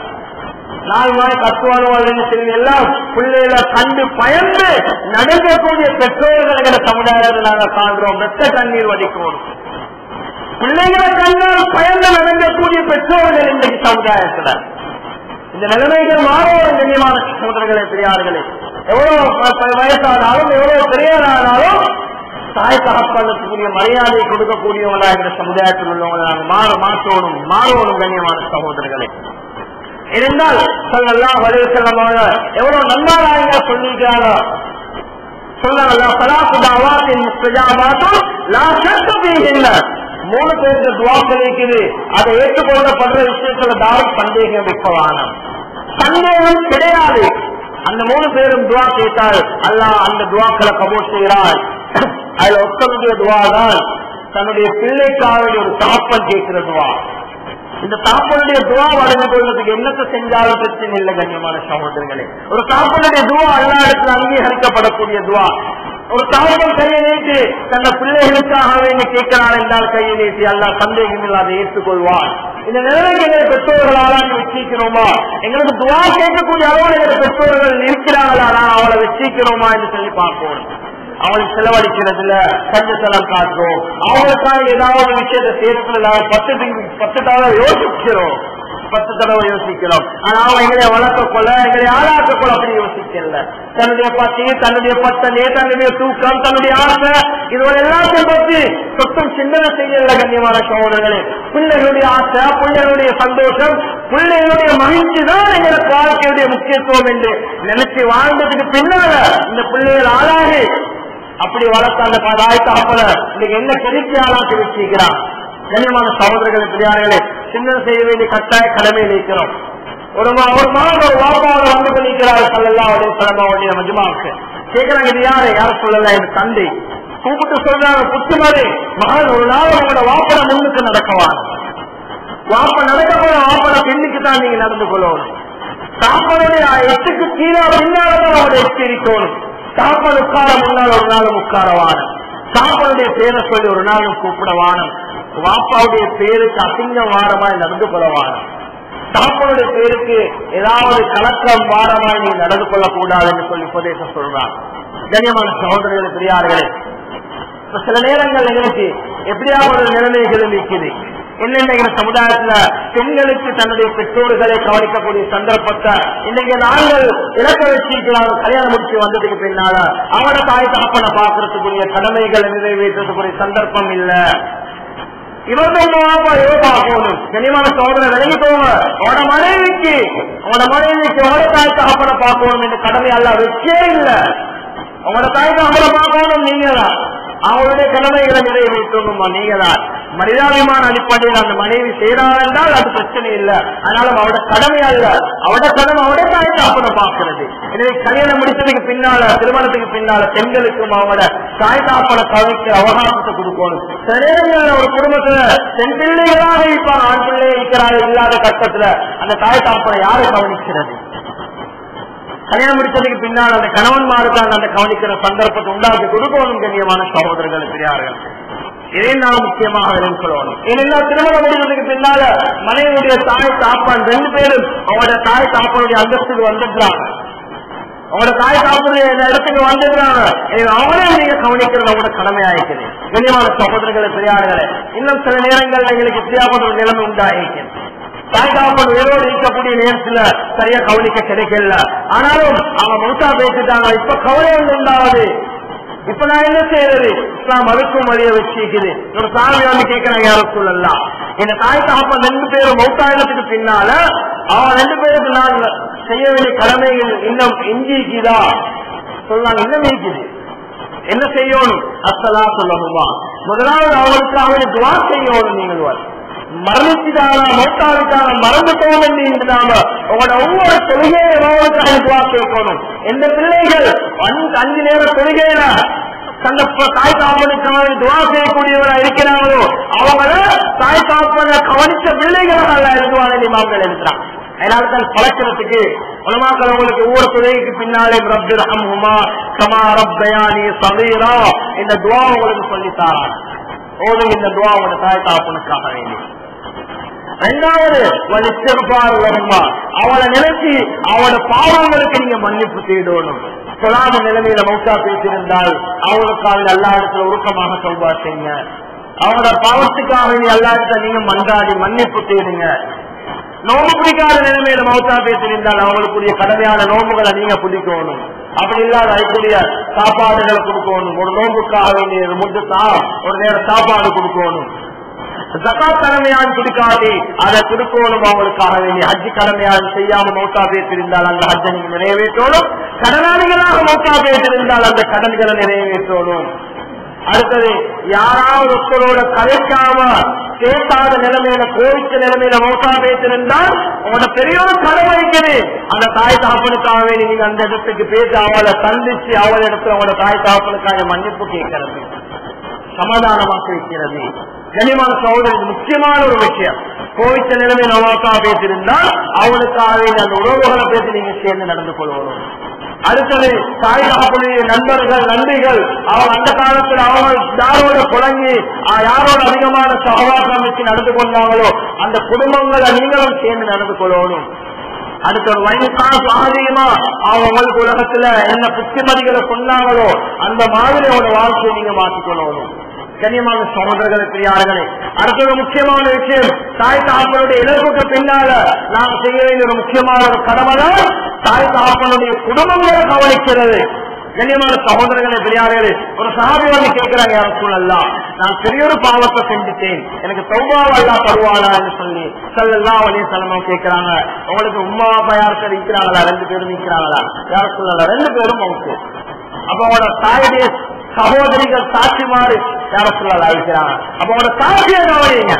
நாலு நாள் கத்துவானுவாங்க சரி எல்லாம் பிள்ளைகளை கண்டு பயந்து நடக்கக்கூடிய பெற்றோர்கள் எங்க சமுதாயத்தில் நாங்க காண்கிறோம் வெத்த தண்ணீர் வடிக்கணும் பிள்ளைகளை கண்டால் பயந்து நடக்கக்கூடிய பெற்றோர்கள் இன்றைக்கு சமுதாயத்துல இந்த நிலைமைகள் மாறும் கண்ணியமான சகோதரர்களே பெரியார்களே எவ்வளவு ப- வயசானாலும் எவ்வளவு பெரியவரானாலும் தாய் தகப்பனுக்குரிய மரியாதை கொடுக்கக்கூடியவங்களா இந்த சமுதாயத்தில் உள்ளவங்களை நாங்கள் மாற மாற்றணும் மாறணும் கண்ணியமான சகோதரர்களே இருந்தால் சொல்லலாம் வலிவு செல்லமாக எவ்வளவு நன்மாராயங்க சொல்லிக்கிறாங்க சொல்லலாம் சலாத்து தாவாத்தின் பிரஜாபாத்தும் லா சத்தபீகின்ற மூணு பேருக்கு துவா கிடைக்குது அதை ஏற்றுக்கொள்ளப்படுற விஷயத்துல தாரம் சந்தேகம் வைப்பவான சந்தேகம் கிடையாது அந்த மூணு பேரும் துவா கேட்டால் அல்லாஹ் அந்த துவாக்களை கபூல் செய்கிறார் அதுல ஒருத்தருடைய துவா தான் தன்னுடைய பிள்ளைக்காக ஒரு தாப்பன் கேட்கிற துவா இந்த தாப்பனுடைய துவா வழங்கிக் கொள்வதற்கு என்னத்தை செஞ்சாலும் பிரச்சனை இல்லை கண்ணியமான சகோதரர்களே ஒரு தாப்பனுடைய துவா எல்லா இடத்துல அங்கீகரிக்கப்படக்கூடிய துவா ஒரு தாப்பன் கையை நீட்டி தன்னை பிள்ளைகளுக்காக வேண்டி கேட்கிறார் என்றால் கையை நீட்டி அல்லா சந்தேகம் இல்லாத ஏற்றுக்கொள்வார் இந்த நிலைமைக்கு எங்களை பெற்றோர்களால் வச்சிருக்கிறோமா எங்களுக்கு துவா கேட்கக்கூடிய அளவு எங்களை பெற்றோர்கள் இருக்கிறார்களா நான் அவளை வச்சிருக்கிறோமா என்று சொல்லி பார்ப்போம் அவளுக்கு செலவழிக்கிறதுல கஞ்ச செலவு காட்டுறோம் அவங்களுக்காக ஏதாவது விஷயத்தை சேர்த்துல பத்து பத்து டாலர் யோசிக்கிறோம் பத்து தடவை யோசிக்கிறோம் ஆனா அவன் எங்களை வளர்க்க கொள்ள எங்களை ஆளாக்க கொள்ள அப்படி யோசிக்கல தன்னுடைய பத்தி தன்னுடைய பத்தனே தன்னுடைய தூக்கம் தன்னுடைய ஆசை இதுவரை எல்லாத்தையும் பற்றி சொத்தம் சிந்தனை செய்யல கண்ணியமான சகோதரர்களே பிள்ளைகளுடைய ஆசை பிள்ளைகளுடைய சந்தோஷம் பிள்ளைகளுடைய மகிழ்ச்சி தான் எங்களுக்கு வாழ்க்கையுடைய முக்கியத்துவம் என்று நினைச்சு வாழ்ந்ததுக்கு பின்னால இந்த பிள்ளைகள் ஆளாகி அப்படி வளர்த்த அந்த தாய் தாப்பல இன்னைக்கு என்ன கெடுக்கி ஆளாக்கி வச்சிருக்கிறான் கண்ணியமான சகோதரர்களே பெரியார்களே சிந்தனை செய்ய வேண்டிய கட்டாய கடமை நிற்கிறோம் ஒரு மா- ஒரு மாதம் ஒரு வாப்பாவோட வந்து கொண்டிருக்கிறார் சல்லல்லா உடைய சலமாவுடைய மஜ்மாவுக்கு கேட்கிறாங்க இது யாரு யார சொல்லல என் தந்தை கூப்பிட்டு சொல்றாங்க புத்துமாரி மகன் ஒரு நாள் உங்களோட வாப்பட முன்னுக்கு நடக்கவான் வாப்ப நடக்க போற வாப்பட பெண்ணுக்கு தான் நீங்க நடந்து கொள்ளணும் சாப்பாடுடைய எட்டுக்கு கீழே பின்னால்தான் அவரை எச்சரிக்கணும் சாப்பாடு உட்கார முன்னால் ஒரு நாளும் உட்காரவான சாப்பாடுடைய பேரை சொல்லி ஒரு நாளும் கூப்பிடவானம் வாப்பாவுடைய பேருக்கு அசிங்கம் வாரமாய் நடந்து கொள்ளவானம் சாப்பாடுடைய பேருக்கு ஏதாவது கலக்கம் வாரமாய் நீ நடந்து கொள்ளக்கூடாது என்று சொல்லி உபதேசம் சொல்றான் கண்ணியமான சகோதரர்கள் பெரியார்களே இப்ப சில நேரங்கள் எங்களுக்கு எப்படியாவது ஒரு நிலைமைகள் நிற்குது என்னென்ன சமுதாயத்துல பெண்களுக்கு தன்னுடைய பெற்றோர்களை கவனிக்கக்கூடிய சந்தர்ப்பத்தை இன்னைக்கு நாங்கள் இலக்க வச்சிருக்கலாம் கல்யாணம் முடிச்சு வந்ததுக்கு பின்னால அவன தாய் தகப்பனை பாக்குறதுக்குரிய கடமைகளை நிறைவேற்றத்துக்குரிய சந்தர்ப்பம் இல்ல இவர்கள் பார்க்கணும் கனிமான சோதனை விலகிக்கோங்க உங்களோட மனைவிக்கு உங்களோட மனைவிக்கு உங்களோட தாய் தகப்பனை பார்க்கணும் என்ற கடமை அல்ல வச்சே இல்ல உங்களோட தாய் தகப்பனை பார்க்கணும் நீங்க தான் அவங்களுடைய கடமைகளை நிறைவேற்றணுமா நீங்க தான் மனிதாபிமான அடிப்படையில் அந்த மனைவி செய்தார் என்றால் அது பிரச்சனை இல்லை ஆனாலும் அவட கடமை அல்ல அவட கடமை அவட தாய் தாப்பனை பார்க்கிறது எனவே கல்யாணம் முடிச்சதுக்கு பின்னால திருமணத்துக்கு பின்னால பெண்களுக்கும் அவங்களோட தாய் தாப்பனை கவிக்கு அவகாசத்தை கொடுக்கணும் சில நேரங்கள்ல ஒரு குடும்பத்துல பெண் பிள்ளைகளாக இருப்பாங்க ஆண் பிள்ளை இருக்கிறார்கள் இல்லாத கட்டத்துல அந்த தாய் தாப்பனை யாரை கவனிக்கிறது கல்யாணம் முடிச்சதுக்கு பின்னால் அந்த கணவன்மாருக்கு அந்த கவனிக்கிற சந்தர்ப்பத்தை உண்டாக்கி கொடுக்கணும் கண்ணியமான சகோதரர்கள் பெரியார்கள் இதை நாம் முக்கியமாக விளங்கணும் ஏனென்னா திருமணம் முடிந்ததுக்கு பின்னால மனைவியுடைய தாய் தாப்பான் ரெண்டு பேரும் அவங்களோட தாய் தாப்பனுடைய அந்தஸ்துக்கு வந்துடுறாங்க அவங்களோட தாய் தாப்பனுடைய இந்த இடத்துக்கு வந்துடுறாங்க இது அவங்களே நீங்க கவனிக்கிறது அவங்களோட கடமையாயிருக்குது கண்ணியமான சகோதரர்களை பெரியார்களே இன்னும் சில நேரங்கள்ல எங்களுக்கு எப்படியாவது ஒரு நிலைமை உண்டாயிருக்கிறது தாய்காப்பன் உயிரோடு இருக்கக்கூடிய நேரத்துல சரியா கவனிக்க கிடைக்கல ஆனாலும் அவன் மௌத்தா பேசிட்டாங்க இப்ப கவலை ஒன்று உண்டாவது இப்ப நான் என்ன செய்யறது இஸ்லாம் மறுக்கும் வழிய வச்சிருக்குது ஒரு சாமி வந்து கேட்கிறாங்க யாரும் சொல்லலாம் என் தாய் தகப்பன் ரெண்டு பேரும் மௌத்தாயினத்துக்கு பின்னால அவன் ரெண்டு பேருக்கு நான் செய்ய வேண்டிய கடமைகள் இன்னும் எஞ்சிக்குதா சொல்லாங்க இன்னும் இருக்குது என்ன செய்யணும் அசலா சொல்லணுமா முதலாவது அவங்களுக்கு அவனை துவா செய்யணும் நீங்கள் வர மரணிச்சுட்டாங்க மௌத்தாவிட்டாங்க மறந்துட்டோம் என்று நாம உங்களோட ஒவ்வொரு தொழுகையை அவங்களுக்காக துவா கேட்கணும் எந்த பிள்ளைகள் அஞ்சு அஞ்சு நேர தொழுகையில தந்த ப- தாய் தாப்பனுக்காக துவா செய்யக்கூடியவரா இருக்கிறாங்களோ அவங்கள தாய் தாப்பனை கவனிச்ச பிள்ளைகளாக அல்ல எழுதுவாங்க இமாம்கள் எழுதுறான் அதனால தான் பழக்கிறதுக்கு உலமாக்கள் உங்களுக்கு ஒவ்வொரு துறைக்கு பின்னாலே ரப்பு ரஹம்ஹுமா கமா ரப்பயானி சமீரா இந்த துவா உங்களுக்கு சொல்லித்தாரான் ஓதும் இந்த துவா உங்களோட தாய் தாப்பனுக்காக வேண்டி ரெண்டாவது வலிச்சிருப்பார் வருமா அவளை நினைச்சு அவளோட பாவங்களுக்கு நீங்க மன்னிப்பு தேடணும் சொல்லாத நிலைமையில மௌசா பேசியிருந்தால் அவளுக்காக எல்லா இடத்துல உருக்கமாக சொல்வா செய்யுங்க அவங்களோட பாவத்துக்காக நீ எல்லா இடத்துல நீங்க மன்றாடி மன்னிப்பு தேடுங்க நோம்பு பிடிக்காத நிலைமையில மௌத்தா பேசியிருந்தால் அவங்களுக்குரிய கடமையான நோம்புகளை நீங்க பிடிக்கணும் அப்படி இல்லாத அதுக்குரிய சாப்பாடுகளை கொடுக்கணும் ஒரு நோம்புக்காக வேண்டிய முட்டுத்தா ஒரு நேரம் சாப்பாடு கொடுக்கணும் ஜகாத் கடமையான் கொடுக்காது அதை கொடுக்கணும் அவங்களுக்காக வேண்டிய ஹஜ்ஜி கடமையான் செய்யாம மௌத்தா பேசியிருந்தால் அந்த ஹஜ்ஜை நீங்க நிறைவேற்றணும் கடனாளிகளாக மௌத்தா பேசியிருந்தால் அந்த கடன்களை நிறைவேற்றணும் அடுத்தது யாராவது ஒருத்தரோட கலைக்காம கேட்காத நிலைமையில கோவிச்ச நிலைமையில மௌத்தா பேசியிருந்தால் உங்களோட பெரிய ஒரு கடமை இருக்குது அந்த தாய் தகப்பனுக்காக வேண்டி நீங்க அந்த இடத்துக்கு பேசி அவளை சந்திச்சு அவள் இடத்துல அவங்களோட தாய் தகப்பனுக்காக மன்னிப்பு கேட்கறது சமாதானமாக வைக்கிறது கனிமான சகோதரி இது முக்கியமான ஒரு விஷயம் கோவிச்ச நிலைமை நவாக்கா பேசியிருந்தால் அவளுக்காக வேண்டிய அந்த உறவுகளை பேசி நீங்க சேர்ந்து நடந்து கொள்ளணும் அடுத்தது தாய் தகப்பனுடைய நண்பர்கள் நன்றிகள் அவங்க அந்த காலத்துல அவங்க யாரோட குழங்கி ஆஹ், யாரோட அதிகமான சகவாசம் வச்சு நடந்து கொண்டாங்களோ அந்த குடும்பங்களை நீங்களும் சேர்ந்து நடந்து கொள்ளணும் அடுத்த ஒரு வயசாக அதிகமா அவங்க உங்களுக்கு உலகத்துல என்ன புத்திமதிகளை சொன்னாங்களோ அந்த மாதிரி அவனோட வாழ்க்கையை நீங்க மாற்றிக்கொள்ளணும் கண்ணியமான சகோதரர்களை பெரியார்களே அடுத்தது முக்கியமான விஷயம் தாய் தாப்பனுடைய இழப்புக்கு பின்னால நாம் செய்ய வேண்டிய ஒரு முக்கியமான ஒரு கடமை தான் தாய் தாப்பனுடைய குடும்பங்களை கவனிக்கிறது கண்ணியமான சகோதரர்களை பெரியார்களே ஒரு சாதி வந்து கேட்கிறாங்க யாரும் சொல்லலாம் நான் பெரிய ஒரு பாவத்தை செஞ்சுட்டேன் எனக்கு தௌபாவல்லா தருவாளா என்று சொல்லி செல்லல்லா வழிய செலமம் கேட்கிறாங்க உங்களுக்கு உமா அப்பா யாருக்கு நிற்கிறாங்களா ரெண்டு பேரும் நிற்கிறாங்களா யாரும் சொல்லலாம் ரெண்டு பேரும் மவுத்து அப்ப அவனோட தாயுடைய சகோதரிகள் சாட்சிமாறு யார சொல்லலாம் இருக்கிறாங்க அப்ப அவனோட சாட்சியை கவனிங்க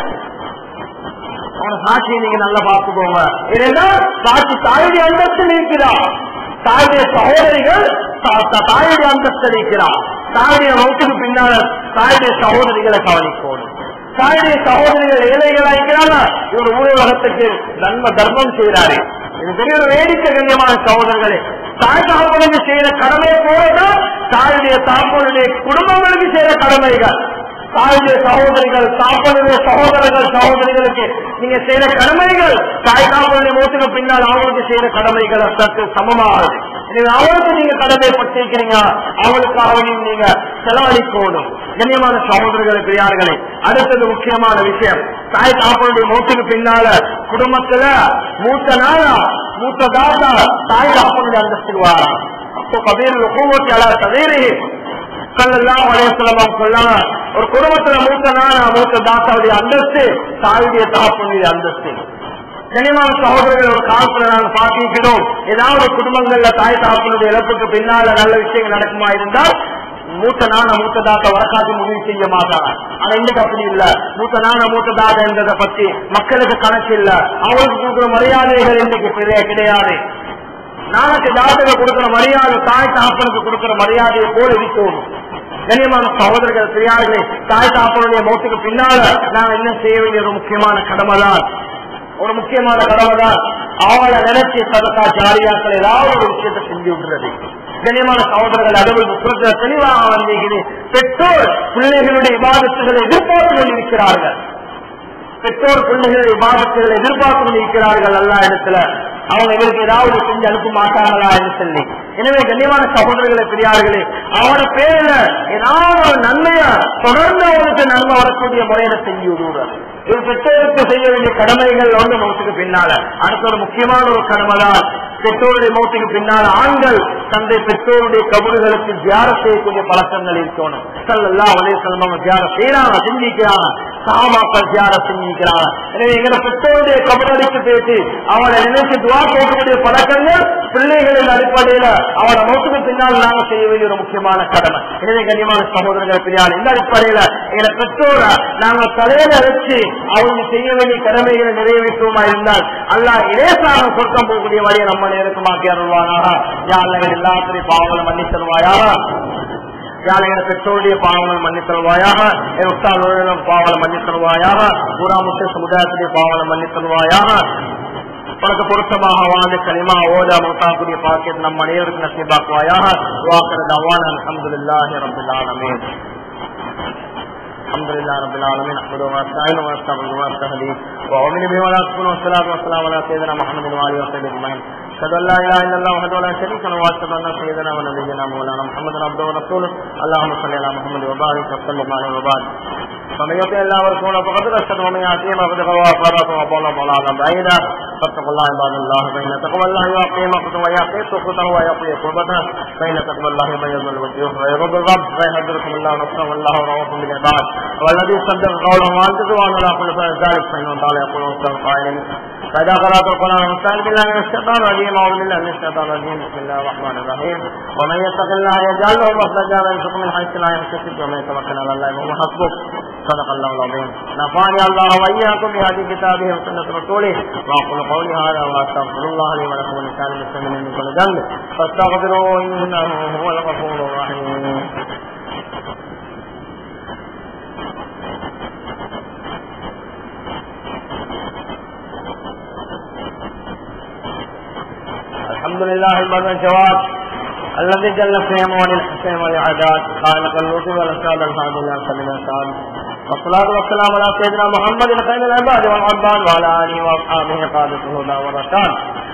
அவன சாட்சியை நீங்க நல்லா பார்த்துக்கோங்க ஏன்னா சாட்சி தாயுடைய அந்தஸ்து இருக்கிறான் தாயுடைய சகோதரிகள் தா- தா- தாயுடைய அந்தஸ்து இருக்கிறான் தாயுடைய வகுப்புக்கு பின்னால தாயுடைய சகோதரிகளை கவனிக்கணும் தாயுடைய சகோதரிகள் ஏழைகளா இருக்கிறாங்க இவர் ஊரகத்துக்கு நன்ம தர்மம் செய்கிறாரு இது பெரிய ஒரு வேடிக்கை கண்ணியமான சகோதரர்களே தாய் தாப்பனுக்கு செய்யற கடமை போலதான் தாயுடைய தாப்பனுடைய குடும்பங்களுக்கு செய்யற கடமைகள் தாயுடைய சகோதரிகள் தாப்பனுடைய சகோதரர்கள் சகோதரிகளுக்கு நீங்க செய்யற கடமைகள் தாய் தாப்பனுடைய மூத்துக்கு பின்னால் அவங்களுக்கு செய்யற கடமைகள் சற்று சமமாகுது எனவே அவங்களுக்கு நீங்க கடமைப்பட்டிருக்கிறீங்க அவங்களுக்காக நீங்க செலவழிக்கணும் கண்ணியமான சகோதரர்களை பெரியார்களே அடுத்தது முக்கியமான விஷயம் தாய் தாப்பனுடைய மூத்துக்கு பின்னால குடும்பத்துல மூத்த நாளா மூத்த தாத்தா தாய் தாப்பனுடைய அந்தஸ்து வாரா அப்போ கபீர் ஒவ்வொரு அலா கபீரே ஸல்லல்லாஹு அலைஹி வஸல்லம் சொன்னாங்க ஒரு குடும்பத்துல மூத்த நானா மூத்த தாத்தாவுடைய அந்தஸ்து தாயுடைய தகப்பனுடைய அந்தஸ்து கனிமான சகோதரர்கள் ஒரு காலத்துல நாங்க பார்த்திருக்கிறோம் ஏதாவது குடும்பங்கள்ல தாய் தகப்பனுடைய இழப்புக்கு பின்னால நல்ல விஷயங்கள் நடக்குமா இருந்தால் மூத்த நான மூத்த தாத்தா வரக்காட்டி முடிவு செய்ய மாட்டாங்க ஆனா இன்னைக்கு அப்படி இல்ல மூத்த நான மூத்த தாத்தா என்றதை பத்தி மக்களுக்கு கணக்கு இல்ல அவங்களுக்கு கொடுக்குற மரியாதைகள் இன்னைக்கு பெரிய கிடையாது நாளைக்கு தாத்தக கொடுக்கிற மரியாதை தாய் தாப்பனுக்கு கொடுக்கிற மரியாதையை போல இருக்கணும் கண்ணியமான சகோதரர்கள் பெரியார்களே தாய் தாப்பனுடைய மௌத்துக்கு பின்னால நாங்க என்ன செய்ய வேண்டிய ஒரு முக்கியமான கடமை தான் ஒரு முக்கியமான கடமை தான் அவளை நினைச்சு சதக்கா ஜாரியாக்கள் ஏதாவது ஒரு விஷயத்தை செஞ்சு விடுறது கண்ணியமான சகோதரர்கள் அளவில் புறத்துல தெளிவாக வந்தீங்க பெற்றோர் பிள்ளைகளுடைய விவாதத்துகளை எதிர்பார்த்து கொண்டிருக்கிறார்கள் பெற்றோர் பிள்ளைகளை விவாதத்துகளை எதிர்பார்த்து கொண்டிருக்கிறார்கள் எல்லா இடத்துல அவங்க இவருக்கு ஏதாவது செஞ்சு அனுப்ப மாட்டாங்களா என்று சொல்லி எனவே கண்ணியமான சகோதரர்களை பெரியார்களே அவனோட பேர்ல ஏதாவது ஒரு நன்மைய தொடர்ந்து அவனுக்கு நன்மை வரக்கூடிய முறையில செஞ்சு விடுவார் இது பெற்றோருக்கு செய்ய வேண்டிய கடமைகள் ஒன்று மௌத்துக்கு பின்னால அடுத்த ஒரு முக்கியமான ஒரு கடமை தான் பெற்றோருடைய மௌத்துக்கு பின்னால் ஆண்கள் தந்தை பெற்றோருடைய கபறுகளுக்கு தியார செய்யக்கூடிய பழக்கங்கள் இருக்கணும் சல்லல்லா வலைய செல்வம் தியார செய்யறாங்க செஞ்சிக்கிறாங்க சாமாக்கள் தியார செஞ்சிக்கிறாங்க எனவே எங்களை பெற்றோருடைய கபறுக்கு பேசி அவனை நினைச்சு துவா கேட்கக்கூடிய பழக்கங்கள் பிள்ளைகளின் அடிப்படையில அவனை மௌத்துக்கு பின்னால் நாங்க செய்ய வேண்டிய ஒரு முக்கியமான கடமை எனவே கண்ணியமான சகோதரர்கள் பிரியாள் இந்த அடிப்படையில எங்களை பெற்றோரை நாங்க தலையில வச்சு அவங்க செய்ய வேண்டிய கடமைகளை நிறைவேற்றுவோமா இருந்தால் அல்லாஹ் இலேசாக சொர்க்கம் போகக்கூடிய வழியை நம்ம நேரத்துமாக்கி அருள்வானாக யாழ்கள் எல்லாத்திலையும் பாவங்களை மன்னி தருவாயாக யாழைய பெற்றோருடைய பாவங்களை மன்னி தருவாயாக என் உத்தாளுடைய பாவங்களை மன்னி தருவாயாக பூரா முஸ்லிம் சமுதாயத்துடைய பாவங்களை மன்னி தருவாயாக உனக்கு பொருத்தமாக வாழ்ந்த களிமா ஓதா முத்தாக்குரிய பாக்கியத்தை நம் அனைவருக்கு நசீபாக்குவாயாக வாக்கிறது அவ்வான அலமதுல்லாஹி ரபில் ஆலமீன் الحمد لله رب العالمين نحمده ونستعينه ونستغفره ونستهديه وأؤمن به ولا تكون والصلاة والسلام على سيدنا محمد وآله وصحبه أجمعين أشهد أن لا إله إلا الله وحده لا شريك له وأشهد أن سيدنا ونبينا مولانا محمد عبده ورسوله اللهم صل على محمد وبارك وسلم عليه وبارك فمن يطع الله ورسوله فقد رشد ومن يعصيه فقد غوى فرط وضل ضلالا بعيدا فاتقوا الله عباد الله فإن تقوى الله يعطي مقته ويعطي سخطه ويعطي قربته فإن تقوى الله يبيض الوجوه ويرد الرب فيهدركم الله نصره والله رؤوف بالعباد والذي صدق قوله وأنتم وأنا لا أقول ذلك فإنه تعالى يقول مستوى قائلين فإذا قرأت القرآن فاستعذ بالله من الشيطان الرجيم أعوذ بالله من الشيطان الرجيم بسم الله الرحمن الرحيم ومن يتق الله يجعل له مخرجا ويرزقه من حيث لا يحتسب ومن يتوكل على الله فهو حسبه صدق الله العظيم نفعني الله وإياكم بهذه كتابه وسنة رسوله وأقول قولي هذا وأستغفر الله لي ولكم ولسائر المسلمين من كل ذنب فاستغفروه إنه هو الغفور الرحيم الحمد لله البر الجواد الذي جل في اموال الحسين والعداد خالق اللوط والاسعاد الحمد لله سلم الاسعاد والصلاة والسلام على سيدنا محمد خير العباد والعباد وعلى آله وأصحابه قادة الهدى والرشاد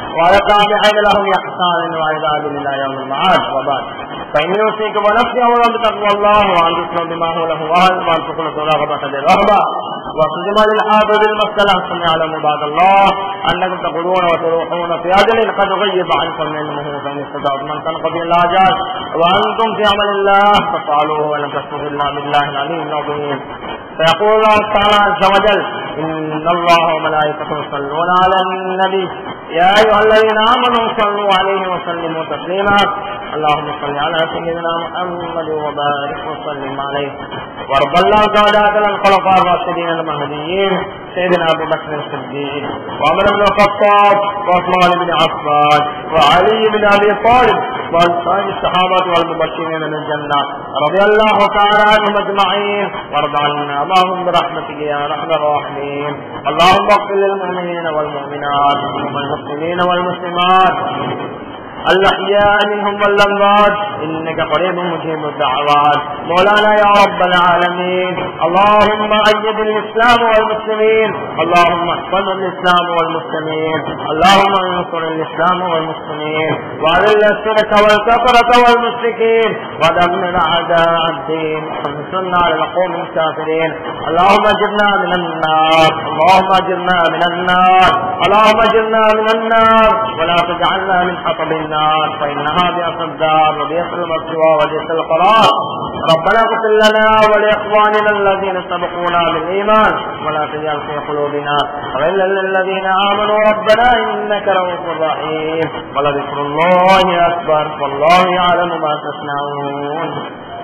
وعلى التابعين لهم إحسان وإلى إلى يوم المعاد وبعد فإني أوصيكم ونفسي أولا بتقوى الله وأن تسلموا بما هو له أهل وأن تخلصوا رغبة بالرهبة وتجم للحافظ المسألة ثم يعلم بعد الله أنكم تقولون وتروحون في أجل قد غيب عنكم علمه فإن استطعتم أن تنقضي الحاجات وأنتم في عمل الله فافعلوه ولم تشركوا إلا بالله العلي العظيم فيقول الله تعالى عز وجل إن الله وملائكته يصلون على النبي يا أيها الذين آمنوا صلوا عليه وسلموا تسليما اللهم صل على سيدنا محمد وبارك وسلم عليه وارض الله تعالى عن الخلفاء الراشدين المهديين سيدنا ابو بكر الصديق وعمر بن الخطاب وعثمان بن عفان وعلي بن ابي طالب وأنصار الصحابة والمبشرين بالجنة رضي الله تعالى عنهم أجمعين وارض عنا اللهم برحمتك يا أرحم الراحمين اللهم اغفر للمؤمنين والمؤمنات والمسلمين والمسلمات الأحياء منهم والأموات إنك قريب مجيب الدعوات مولانا يا رب العالمين اللهم أيد الإسلام والمسلمين اللهم احفظ الإسلام والمسلمين اللهم انصر الإسلام والمسلمين وأذل الشرك والكفرة والمشركين ودمر أعداء الدين وانصرنا على القوم الكافرين اللهم أجرنا من النار اللهم أجرنا من النار اللهم أجرنا من النار ولا تجعلنا من حطب النار فإنها بئس الدار وبئس المسوى وبئس القرار ربنا اغفر لنا ولإخواننا الذين سبقونا بالإيمان ولا تجعل في قلوبنا غلا للذين آمنوا ربنا إنك رؤوف رحيم ولذكر الله أكبر والله يعلم ما تصنعون